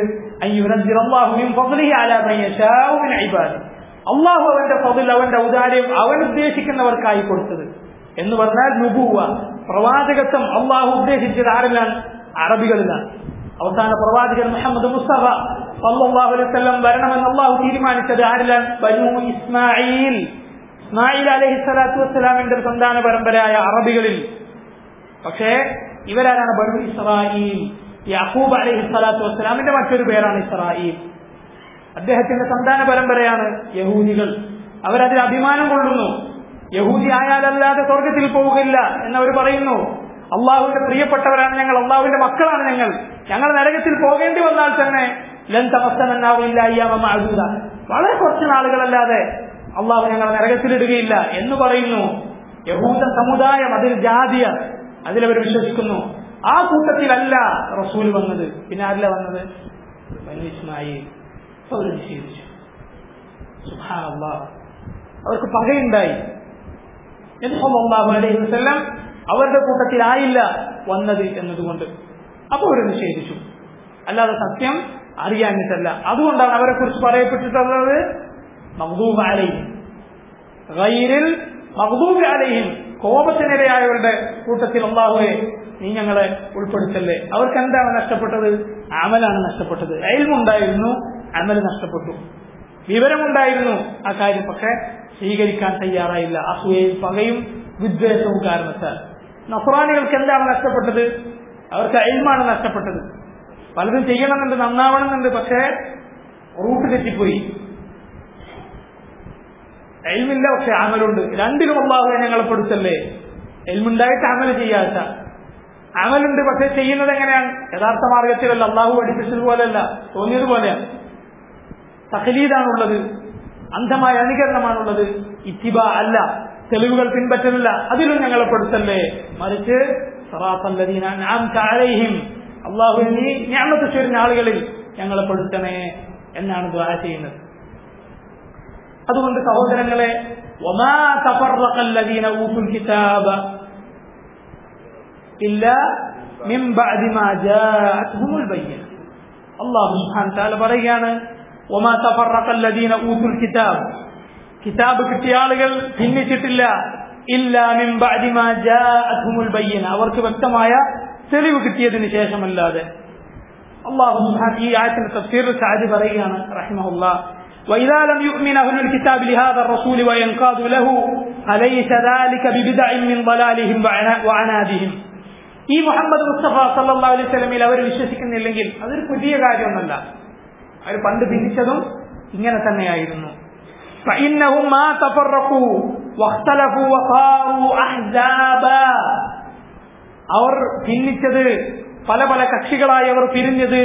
അള്ളാഹു അവന്റെ ഫതിൽ അവന്റെ ഔദാര്യം അവൻ ഉദ്ദേശിക്കുന്നവർക്കായി കൊടുത്തത് എന്ന് പറഞ്ഞാൽ നുബുവ പ്രവാചകത്വം അള്ളാഹു ഉദ്ദേശിച്ചത് ആരിലാണ് അറബികളിലാണ് അവസാന പ്രവാചകൻ മുഹമ്മദ് മുസ്തഫ സല്ലല്ലാഹു അലൈഹി വസല്ലം വരണമെന്ന് അള്ളാഹു തീരുമാനിച്ചത് ആരിലാണ് ബനു ഇസ്മായിൽ ഇസ്മായിൽ അലൈഹി സ്വലാത്തു വസ്സലാമിന്റെ സന്താന പരമ്പരയായ അറബികളിൽ പക്ഷേ ഇവരാരാണ് ബനു ഇസ്രായേൽ യാഹൂബ് അലൈഹി സ്വലാത്തു വസ്സലാമിന്റെ മറ്റൊരു പേരാണ് ഇസ്രായേൽ അദ്ദേഹത്തിന്റെ സന്താന പരമ്പരയാണ് യഹൂദികൾ അവരതിൽ അഭിമാനം കൊള്ളുന്നു യഹൂദി ആയാലല്ലാതെ സ്വർഗത്തിൽ പോവുകയില്ല എന്നവർ പറയുന്നു അള്ളാഹുവിന്റെ പ്രിയപ്പെട്ടവരാണ് ഞങ്ങൾ അള്ളാഹുവിന്റെ മക്കളാണ് ഞങ്ങൾ ഞങ്ങൾ നരകത്തിൽ പോകേണ്ടി വന്നാൽ തന്നെ ലൻ തമസ്സമെന്നാവില്ല അയ്യാമൂത വളരെ കുറച്ച് നാളുകളല്ലാതെ അള്ളാഹു ഞങ്ങൾ നരകത്തിലിടുകയില്ല എന്ന് പറയുന്നു യഹൂദ സമുദായം അതിൽ ജാതിയ അതിലവർ വിശ്വസിക്കുന്നു ആ കൂട്ടത്തിലല്ല റസൂൽ വന്നത് പിന്നെ ആരില വന്നത് ബനു ഇസ്മായിൽ അവർ നിഷേധിച്ചു സുബ്ഹാനല്ലാഹ് അവർക്ക് പകയുണ്ടായി നബിസല്ലാഹു അലൈഹി വസല്ലം അവരുടെ കൂട്ടത്തിലായില്ല വന്നത് എന്നതുകൊണ്ട് അപ്പോൾ അവർ നിഷേധിച്ചു അല്ലാതെ സത്യം അറിയാഞ്ഞിട്ടല്ല അതുകൊണ്ടാണ് അവരെ കുറിച്ച് പറയപ്പെട്ടിട്ടുള്ളത് മഹദൂബ് അലൈഹിം ഗൈരിൽ മഹദൂബ് അലൈഹിം കോപത്തിനിരയായവരുടെ കൂട്ടത്തിൽ അള്ളാഹുവെ നീ ഞങ്ങളെ ഉൾപ്പെടുത്തല്ലേ അവർക്ക് എന്താണ് നഷ്ടപ്പെട്ടത് അമലാണ് നഷ്ടപ്പെട്ടത് അയൽമുണ്ടായിരുന്നു അമൽ നഷ്ടപ്പെട്ടു വിവരമുണ്ടായിരുന്നു ആ കാര്യം പക്ഷെ സ്വീകരിക്കാൻ തയ്യാറായില്ല അസൂയയും പകയും വിദ്വേഷവും കാരണത്താൽ നസ്രാനികൾക്ക് എന്താണ് നഷ്ടപ്പെട്ടത് അവർക്ക് അയൽമാണ് നഷ്ടപ്പെട്ടത് പലതും ചെയ്യണമെന്നുണ്ട് നന്നാവണമെന്നുണ്ട് പക്ഷേ റൂട്ട് തെറ്റിപ്പോയി എൽമില്ല പക്ഷെ അമലുണ്ട് രണ്ടിലും അള്ളാഹുവെ ഞങ്ങളെ പെടുത്തല്ലേ എൽമുണ്ടായിട്ട് അമൽ ചെയ്യാത്ത അമലുണ്ട് പക്ഷെ ചെയ്യുന്നത് എങ്ങനെയാണ് യഥാർത്ഥ മാർഗത്തിലല്ല അള്ളാഹു പഠിപ്പിച്ചതുപോലെയല്ല തോന്നിയതുപോലെയാണ് തഖലീദാണുള്ളത് അന്ധമായ അനുകരണമാണുള്ളത് ഇത്തിബ അല്ല തെളിവുകൾ പിൻപറ്റലില്ല അതിലും ഞങ്ങളെ പെടുത്തല്ലേ മറിച്ച് അള്ളാഹു നീ ഞാമത്ത് ചേരുന്ന ആളുകളിൽ ഞങ്ങളെ പെടുത്തണേ എന്നാണ് ദ്വാര ചെയ്യുന്നത് അതുകൊണ്ട് സഹോദരങ്ങളെ وما تفرق الذين اوتوا الكتاب الا من بعد ما جاءتهم البينه الله سبحانه وتعالى പറയുകയാണ് وما تفرق الذين اوتوا الكتاب കിതാബ് കിട്ടിയ ആളുകൾ ഭിന്നിച്ചിട്ടില്ല ഇല്ല മിൻ ബഅദി മാ ജാഅത്ഹുമുൽ ബയ്യന അവർക്ക് വ്യക്തമായ തെളിവ് കിട്ടിയതിന് ശേഷമല്ലാതെ അള്ളാഹു സുബ്ഹാനഹു ഈ ആയത്തിന്റെ തഫ്സീർ സഅദി പറയുകയാണ് റഹിമഹുല്ലാഹ് وإذا لم يؤمن أهل الكتاب لهذا الرسول وينقادوا له أليس ذلك ببدع من ضلالهم وعنادهم ഈ മുഹമ്മദ് മുസ്തഫ സല്ലാ അലൈഹി സ്വലമിൽ അവർ വിശ്വസിക്കുന്നില്ലെങ്കിൽ അതൊരു പുതിയ കാര്യമൊന്നല്ല അവർ പണ്ട് ഭിന്നിച്ചതും ഇങ്ങനെ തന്നെയായിരുന്നു فإنهم ما تفرقوا واختلفوا وصاروا أحزابا അവർ ഭിന്നിച്ചത് പല പല കക്ഷികളായി അവർ പിരിഞ്ഞത്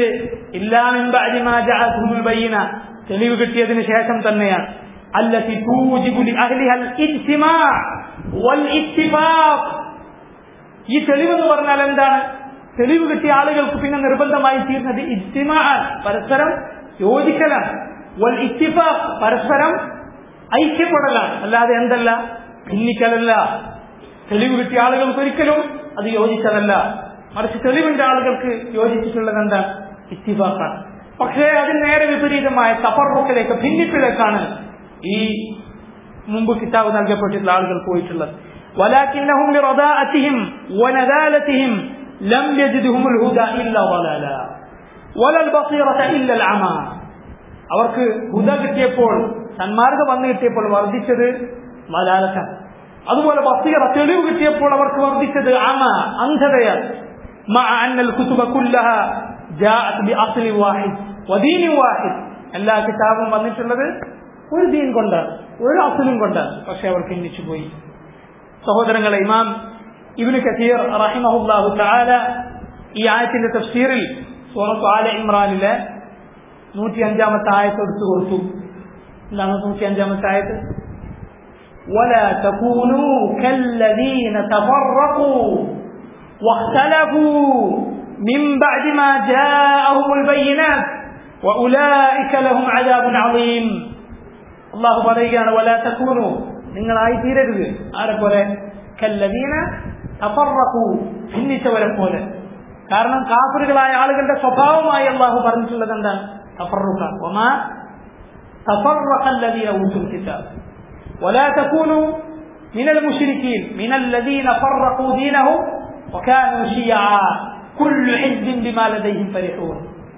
ഇല്ലാമിൻ തെളിവ് കിട്ടിയതിന് ശേഷം തന്നെയാണ് التي توجب لأهلها الاجتماع والاتفاق ഈ തെളിവ് എന്ന് പറഞ്ഞാൽ എന്താണ് തെളിവ് കിട്ടിയ ആളുകൾക്ക് പിന്നെ നിർബന്ധമായി തീർന്നത് ഇജ്തിമാ പരസ്പരം യോജിക്കലാണ് വൽ ഇത്തിഫാഖ് പരസ്പരം ഐക്യപ്പെടലാണ് അല്ലാതെ എന്തല്ല ഭിന്നിക്കലല്ല തെളിവ് കിട്ടിയ ആളുകൾക്ക് ഒരിക്കലും അത് യോജിച്ചതല്ല മറിച്ച് തെളിവിന്റെ ആളുകൾക്ക് യോജിച്ചിട്ടുള്ളത് എന്താ ഇത്തിഫാഖാണ് പക്ഷേ അതിന് നേരെ വിപരീതമായ തപ്പറുക്കിലേക്ക് ഭിന്നിപ്പിലേക്കാണ് ഈ മുമ്പ് കിതാബ് നൽകപ്പെട്ടിട്ടുള്ള ആളുകൾ പോയിട്ടുള്ളത് ولكنهم لرضاءتهم ونذالتهم لم يجدهم الهدى إلا ضلالا ولا البصيرة إلا العمى അവർക്ക് ഹുദ കിട്ടിയപ്പോൾ സന്മാർഗം വന്നു കിട്ടിയപ്പോൾ വർദ്ധിച്ചത് മലാലത്താണ് അതുപോലെ ബസീറ തെളിവ് കിട്ടിയപ്പോൾ അവർക്ക് വർദ്ധിച്ചത് അമ അന്ധതയാണ് مع أن الكتب كلها جاءت بأصل واحد ودين واحد എല്ലാ കിതാബും വന്നിട്ടുള്ളത് ഒരു ദീൻ കൊണ്ടാണ് ഒരു അസുലും കൊണ്ടാണ് പക്ഷെ അവർ ഭിന്നിച്ചു പോയി സഹോദരങ്ങളെ ഇമാം ഇബിന് കസീർ റഹിമഹുല്ലാഹു തആല ഈ ആയത്തിന്റെ തഫ്സീറിൽ സൂറത്ത് ആല ഇമ്രാനിലെ നൂറ്റി അഞ്ചാമത്തെ ആയത്ത് എടുത്തു കൊടുത്തു എന്താണ് നൂറ്റി അഞ്ചാമത്തെ ആയത്ത് ولا تكونوا كالذين تفرقوا واختلفوا من بعد ما جاءهم البينات وأولئك لهم عذاب عظيم الله പറയുകയാണ് ولا تكونوا നിങ്ങളായി തീരരുത് ആരെ പോലെ കല്ലദീന തഫറഖു ഭിന്നിച്ചവരെ പോലെ കാരണം കാഫറുകളായ ആളുകളുടെ സ്വഭാവമായി അള്ളാഹു പറഞ്ഞിട്ടുള്ളത് എന്താണ് തഫറുഖ ഒമാ تفرق الذين اوتوا الكتاب ولا تكونوا من المشركين من الذين فرقوا دينهم وكانوا شيعا كل حزب بما لديهم فرحون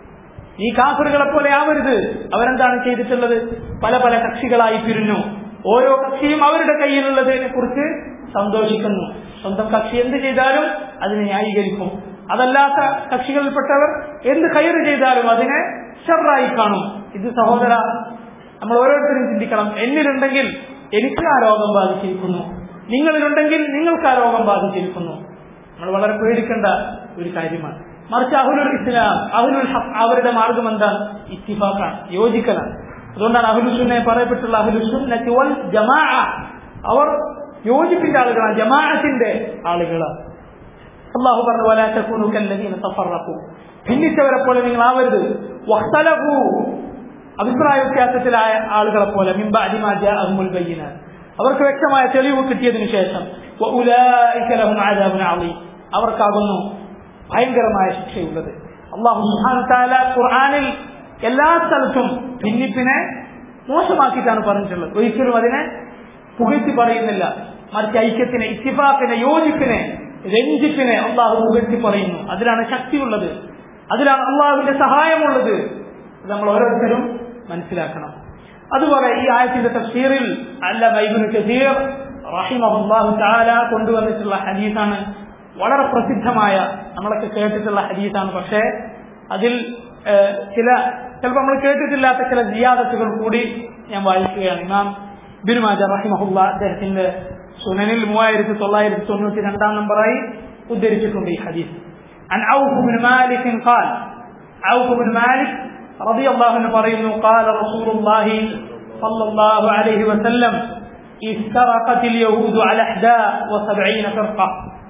ഈ കാഫറുകളെ പോലെ ആവരുത് അവരെന്താണ് ചെയ്തിട്ടുള്ളത് പല പല കക്ഷികളായി പിരിഞ്ഞു ഓരോ കക്ഷിയും അവരുടെ കയ്യിലുള്ളതിനെ കുറിച്ച് സന്തോഷിക്കുന്നു സ്വന്തം കക്ഷി എന്ത് ചെയ്താലും അതിനെ ന്യായീകരിക്കും അതല്ലാത്ത കക്ഷികളിൽപ്പെട്ടവർ എന്ത് കയറ് ചെയ്താലും അതിനെ ഷെറായി കാണും ഇത് സഹോദര നമ്മൾ ഓരോരുത്തരും ചിന്തിക്കണം എന്നിലുണ്ടെങ്കിൽ എനിക്ക് ആ രോഗം ബാധിച്ചിരിക്കുന്നു നിങ്ങളിലുണ്ടെങ്കിൽ നിങ്ങൾക്ക് ആ രോഗം ബാധിച്ചിരിക്കുന്നു നമ്മൾ വളരെ പേടിക്കേണ്ട ഒരു കാര്യമാണ് മറിച്ച് അഹുലുൽ ഇസ്ലാം അഹുലുൽ ഹഖ് അവരുടെ മാർഗം എന്താണ് ഇത്തിഫാക്കാണ് യോജിക്കലാണ് അതുകൊണ്ടാണ് അഹുലുസുന്നെ പറയപ്പെട്ടുള്ള അഹുലുസുന്നത്തി വൽ ജമാ അവർ യോജിപ്പിന്റെ ആളുകളാണ് ജമാഅത്തിന്റെ ആളുകളാണ് അള്ളാഹു പറഞ്ഞു വലാ തകൂനു കല്ലദീന തഫറഖു ഭിന്നിച്ചവരെ പോലെ നിങ്ങൾ ആവരുത് വഖ്തലഫു അഭിപ്രായ വ്യത്യാസത്തിലായ ആളുകളെ പോലെ മിമ്പ അടിമാജ അഹ്മുൽ ബയ്യന അവർക്ക് വ്യക്തമായ തെളിവ് കിട്ടിയതിനു ശേഷം വഉലൈക ലഹും അദാബുൻ അളീം അവർക്കാകുന്നു ഭയങ്കരമായ ശിക്ഷയുള്ളത് അള്ളാഹു സുബ്ഹാനഹു തആല ഖുർആനിൽ എല്ലാ സ്ഥലത്തും ഭിന്നിപ്പിനെ മോശമാക്കിയിട്ടാണ് പറഞ്ഞിട്ടുള്ളത് ഒരിക്കലും അതിനെ പുകഴ്ത്തി പറയുന്നില്ല മറിച്ച് ഐക്യത്തിനെ ഇത്തിഫാക്കിനെ യോജിപ്പിനെ രഞ്ജിപ്പിനെ അള്ളാഹു പുകഴ്ത്തി പറയുന്നു അതിലാണ് ശക്തിയുള്ളത് അതിലാണ് അള്ളാഹുവിന്റെ സഹായമുള്ളത് ഇത് നമ്മൾ ഓരോരുത്തരും മനസ്സിലാക്കണം അതുപോലെ ഈ ആയത്തിന്റെ തഫ്സീറിൽ അല്ല ബൈബിന് കസീർ റഹിമഹുല്ലാഹു തആല കൊണ്ടുവന്നിട്ടുള്ള ഹദീസാണ് വളരെ പ്രസിദ്ധമായ നമ്മളൊക്കെ കേട്ടിട്ടുള്ള ഹദീസാണ് പക്ഷേ അതിൽ ഏഹ്, ചില ചിലപ്പോൾ നമ്മൾ കേട്ടിട്ടില്ലാത്ത ചില ജിയാദത്തുകൾ കൂടി ഞാൻ വായിക്കുകയാണ് ഇമാം ബിനുമാജ റഹിമഹുല്ല അദ്ദേഹത്തിന്റെ സുനനിൽ മൂവായിരത്തി തൊള്ളായിരത്തി തൊണ്ണൂറ്റി രണ്ടാം നമ്പറായി ഉദ്ധരിച്ചിട്ടുണ്ട് ഈ ഹദീസ് عن عوف بن مالك قال عوف بن مالك رضي الله عنه പറയുന്നു قال رسول الله صلى الله عليه وسلم افترقت اليهود على 71 فرقة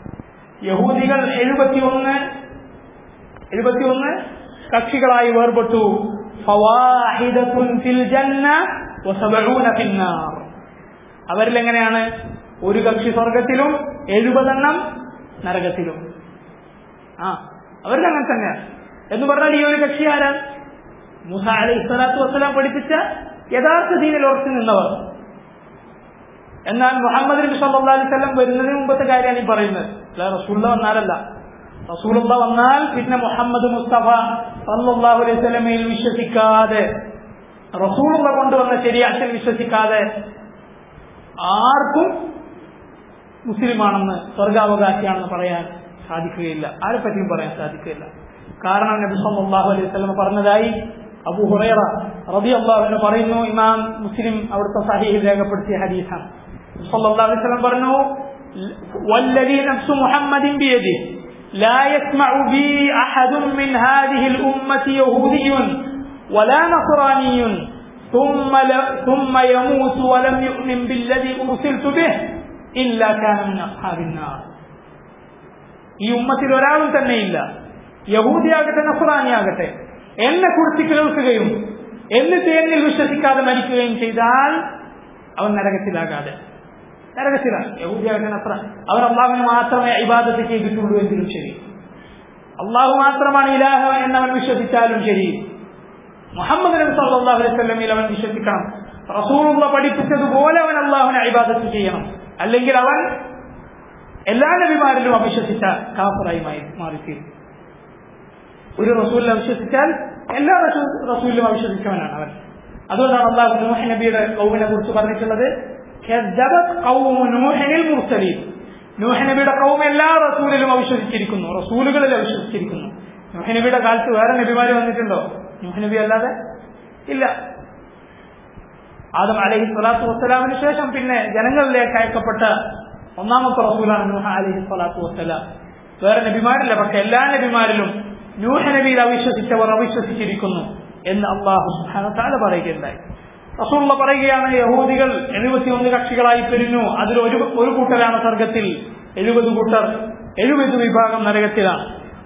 യഹൂദികൾ എഴുപത്തിയൊന്ന് എഴുപത്തിയൊന്ന് കക്ഷികളായി വേർപെട്ടു ഫവാഹിദത്തുൻ ഫിൽ ജന്ന വസബഊന ഫിന്നാർ അവരിൽ എങ്ങനെയാണ് ഒരു കക്ഷി സ്വർഗത്തിലും എഴുപതെണ്ണം നരകത്തിലും ആ അവരിൽ അങ്ങനെ തന്നെയാണ് എന്ന് പറഞ്ഞാൽ ഈ ഒരു കക്ഷി ആരാണ് മൂസ അലൈഹി സ്വലാത്തു വസ്സലാം പഠിപ്പിച്ച യഥാർത്ഥ ദീനിൽ ഉറച്ചു നിന്നവർ എന്നാൽ മുഹമ്മദ് നബി സല്ലല്ലാഹു അലൈഹി വസല്ലം വരുന്നതിന് മുമ്പത്തെ കാര്യമാണ് ഈ പറയുന്നത് അല്ല റസൂലുള്ള വന്നാലല്ല റസൂലുള്ള വന്നാൽ പിന്നെ മുഹമ്മദ് മുസ്തഫ സല്ലല്ലാഹു അലൈഹി വസല്ലമയിൽ വിശ്വസിക്കാതെ റസൂലുള്ള കൊണ്ടുവന്ന ശരിയാറ്റിൽ വിശ്വസിക്കാതെ ആർക്കും മുസ്ലിമാണെന്ന് സ്വർഗാവകാശിയാണെന്ന് പറയാൻ സാധിക്കുകയില്ല ആരെ പറ്റിയും പറയാൻ സാധിക്കുകയില്ല കാരണം നബി സല്ലല്ലാഹു അലൈഹി വസല്ലം പറഞ്ഞതായി അബൂ ഹുറൈറ റളിയല്ലാഹു അൻഹു പറയുന്നു ഇമാം മുസ്ലിം അവിടുത്തെ സഹീഹ് രേഖപ്പെടുത്തിയ ഹദീസാണ് സല്ലല്ലാഹു അലൈഹി വസല്ലം പറഞ്ഞു والذي نفس محمد بيده لا يسمع بي أحد من هذه الأمة يهودي ولا نصراني ثم ل... ثم يموت ولم يؤمن بالذي أرسلت به إلا كان من أصحاب النار ഈ ഉമ്മത്തിൽ ഒരാളും തന്നെയില്ല യഹൂദിയാകട്ടെ നസുറാനിയാകട്ടെ എന്നെ കുറിച്ച് കേൾക്കുകയും എന്നിട്ട് എന്നിൽ വിശ്വസിക്കാതെ മരിക്കുകയും ചെയ്താൽ അവൻ നരകത്തിലാകാതെ നരകത്തിലാണ് യഹൂദിയാകട്ടെ നസ്ര അവർ അള്ളാഹുവിന് മാത്രമേ ഇബാദത്ത് ചെയ്തിട്ടുള്ളൂ എങ്കിലും ശരി അള്ളാഹു മാത്രമാണ് ഇലാഹ എന്നവൻ വിശ്വസിച്ചാലും ശരി മുഹമ്മദ് നബി സല്ലല്ലാഹു അലൈഹി വസല്ലമയിൽ അവൻ വിശ്വസിക്കണം റസൂലുള്ള പഠിപ്പിച്ചതുപോലെ അവൻ അള്ളാഹുവിനെ ഇബാദത്ത് ചെയ്യണം അല്ലെങ്കിൽ അവൻ എല്ലാ നബിമാരിലും അവിശ്വസിച്ച കാഫറായി മാറിത്തീരും ഒരു റസൂലിനെ വിശ്വസിച്ചാൽ എല്ലാ റസൂലിലും അവിശ്വസിച്ചവനാണ് അവൻ അതുകൊണ്ടാണ് അള്ളാഹു നൂഹ് നബിയുടെ കൗമിനെ കുറിച്ച് പറഞ്ഞിട്ടുള്ളത് മുർസലീൻ നൂഹ് നബിയുടെ കൗം എല്ലാ റസൂലിലും അവിശ്വസിച്ചിരിക്കുന്നു റസൂലുകളിൽ അവിശ്വസിച്ചിരിക്കുന്നു നൂഹ് നബിയുടെ കാലത്ത് വേറെ നബിമാര് വന്നിട്ടുണ്ടോ നൂഹ് നബി അല്ലാതെ ഇല്ല ആദം അലഹി സ്വലാത്തു വസ്സലാമിന് ശേഷം പിന്നെ ജനങ്ങളിലേക്ക് അയക്കപ്പെട്ട ഒന്നാമത്തെ റസൂലാണ് നൂഹ അലഹി സ്വലാത്തു വസ്സലാം വേറെ നബിമാരില്ല പക്ഷെ എല്ലാ നബിമാരിലും നൂഹ നബിയിൽ അവിശ്വസിച്ചവർ അവിശ്വസിച്ചിരിക്കുന്നു എന്ന് അള്ളാഹു സുബ്ഹാനഹു പറയുകയുണ്ടായി റസൂള്ള പറയുകയാണ് യഹൂദികൾ എഴുപത്തിയൊന്ന് കക്ഷികളായി പിരിഞ്ഞു അതിൽ ഒരു ഒരു കൂട്ടരാണ് സ്വർഗത്തിൽ എഴുപത് കൂട്ടർ എഴുപത് വിഭാഗം നരകത്തിലാണ്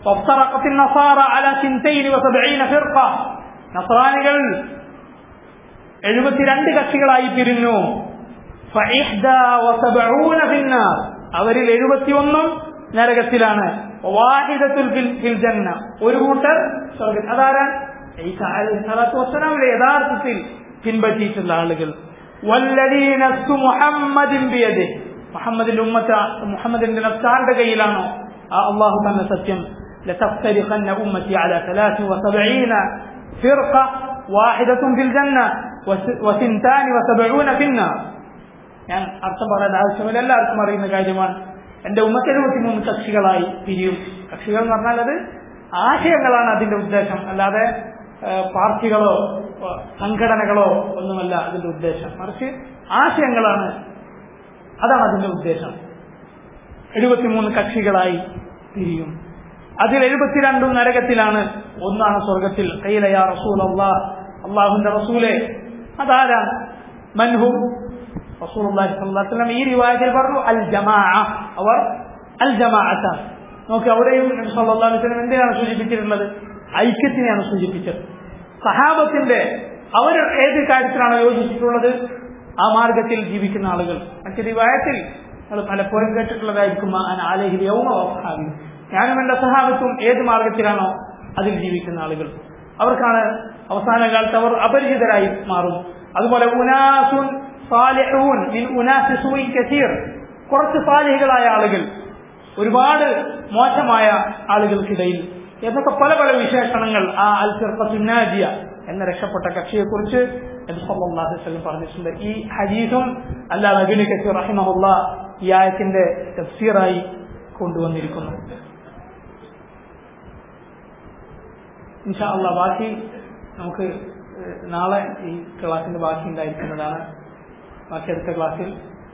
നസ്രാനികൾ എഴുപത്തിരണ്ട് കക്ഷികളായി പിരിഞ്ഞു അവരിൽ എഴുപത്തിയൊന്നും നരകത്തിലാണ് വാഹിദത്തുൽ ഫിൽ ഫിൽ ജന്ന ഒരു കൂട്ടർ സ്വർഗത്തിൽ അതാരാ ഈസ അലൈഹി സ്വലാത്തു വസ്സലാമിന്റെ യഥാർത്ഥത്തിൽ പിൻപറ്റിയിട്ടുള്ള ആളുകൾ വല്ലദീ നഫ്സു മുഹമ്മദിൻ ബിയദിഹി മുഹമ്മദിന്റെ ഉമ്മത്ത മുഹമ്മദിന്റെ നഫ്സാരുടെ കയ്യിലാണോ ആ അള്ളാഹു തന്നെ സത്യം لتفترقن أمتي على ثلاث وسبعين فرقة واحدة في الجنة وثنتان وسبعون في النار ഞാൻ അർത്ഥം പറയാൻ ആവശ്യമില്ല എല്ലാവർക്കും അറിയുന്ന കാര്യമാണ് എന്റെ ഉമ്മത്ത് എഴുപത്തിമൂന്ന് കക്ഷികളായി പിരിയും കക്ഷികൾ എന്ന് പറഞ്ഞാൽ അത് ആശയങ്ങളാണ് അതിന്റെ ഉദ്ദേശം അല്ലാതെ പാർട്ടികളോ സംഘടനകളോ ഒന്നുമല്ല അതിന്റെ ഉദ്ദേശം മറിച്ച് ആശയങ്ങളാണ് അതാണ് അതിന്റെ ഉദ്ദേശം എഴുപത്തിമൂന്ന് കക്ഷികളായി തിരിയും അതിൽ എഴുപത്തിരണ്ടും നരകത്തിലാണ് ഒന്നാണ് സ്വർഗത്തിൽ കയ്യിലയാ റസൂൽ അള്ളാഹ് അള്ളാഹുന്റെ റസൂലെ അതാരാ മൻഹു റസൂൽ അള്ളാഹി ഈ റിവായത്തിൽ പറഞ്ഞു അൽ ജമാ അവർ അൽ ജമാഅത്താണ് നോക്കി അവിടെയും അലൈഹി എന്തിനാണ് സൂചിപ്പിച്ചിട്ടുള്ളത് ഐക്യത്തിനെയാണ് സൂചിപ്പിച്ചത് സഹാബത്തിന്റെ അവർ ഏത് കാര്യത്തിലാണ് യോജിച്ചിട്ടുള്ളത് ആ മാർഗത്തിൽ ജീവിക്കുന്ന ആളുകൾ മറ്റു റിവായത്തിൽ നിങ്ങൾ പലപ്പോഴും കേട്ടിട്ടുള്ളതായിരിക്കും ആലഹിൽ യൗമ വസ്ഹാബി ഞാനും എന്റെ സഹാബത്തും ഏത് മാർഗത്തിലാണോ അതിൽ ജീവിക്കുന്ന ആളുകൾ അവർക്കാണ് അവസാന കാലത്ത് അവർ അപരിചിതരായി മാറും അതുപോലെ ഉനാസുൻ സാലിഹൂൻ മിൻ ഉനാസി സൂയിൻ കസീർ കുറച്ച് സാലിഹികളായ ആളുകൾ ഒരുപാട് മോശമായ ആളുകൾക്കിടയിൽ എന്നൊക്കെ പല പല വിശേഷണങ്ങൾ ആ അൽ ഫിർഖത്തുന്നാജിയ എന്ന രക്ഷപ്പെട്ട കക്ഷിയെക്കുറിച്ച് നബി പറഞ്ഞിട്ടുണ്ട് ഈ ഹദീസും അല്ലാതെ അബിന് കസീർ റഹിമഹുല്ല ഈ ആയത്തിന്റെ തഫ്സീറായി കൊണ്ടുവന്നിരിക്കുന്നു ഇൻഷാ അള്ളാ ബാക്കി നമുക്ക് നാളെ ഈ ക്ലാസിന്റെ ബാക്കി ഉണ്ടായിരിക്കുന്നതാണ് ബാക്കി അടുത്ത ക്ലാസ്സിൽ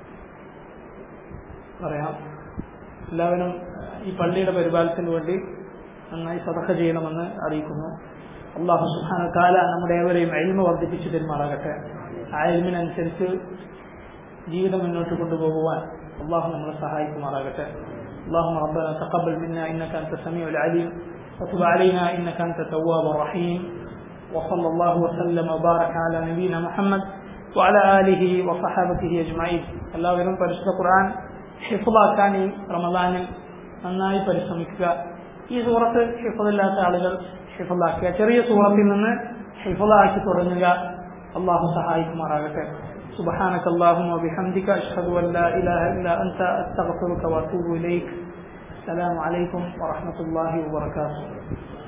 പറയാം എല്ലാവരും ഈ പള്ളിയുടെ പരിപാലനത്തിന് വേണ്ടി നന്നായി സദക്ക ചെയ്യണമെന്ന് അറിയിക്കുന്നു അള്ളാഹു സുഹാന കാല നമ്മുടെ ഏവരെയും അഴിമ വർദ്ധിപ്പിച്ചു തരുമാറാകട്ടെ ആ എൽമിനനുസരിച്ച് ജീവിതം മുന്നോട്ട് കൊണ്ടുപോകുവാൻ അള്ളാഹു നമ്മളെ സഹായിക്കുമാറാകട്ടെ اللهم ربنا تقبل منا انك انت السميع العليم وتب علينا انك انت التواب الرحيم وصلى الله وسلم وبارك على نبينا محمد وعلى اله وصحابته اجمعين എല്ലാവരും പരിശുദ്ധ ഖുർആൻ ഹിഫുളാക്കാൻ ഈ റമദാനിൽ നന്നായി പരിശ്രമിക്കുക ഈ സൂറത്ത് ഹിഫുദില്ലാത്ത ആളുകൾ ഹിഫുദാക്കുക ചെറിയ സൂറത്തിൽ നിന്ന് ഹിഫുദാക്കി തുടങ്ങുക അള്ളാഹു സഹായിക്കുമാറാകട്ടെ سبحانك اللهم وبحمدك أشهد أن لا إله إلا أنت أستغفرك وأتوب إليك السلام عليكم ورحمة الله وبركاته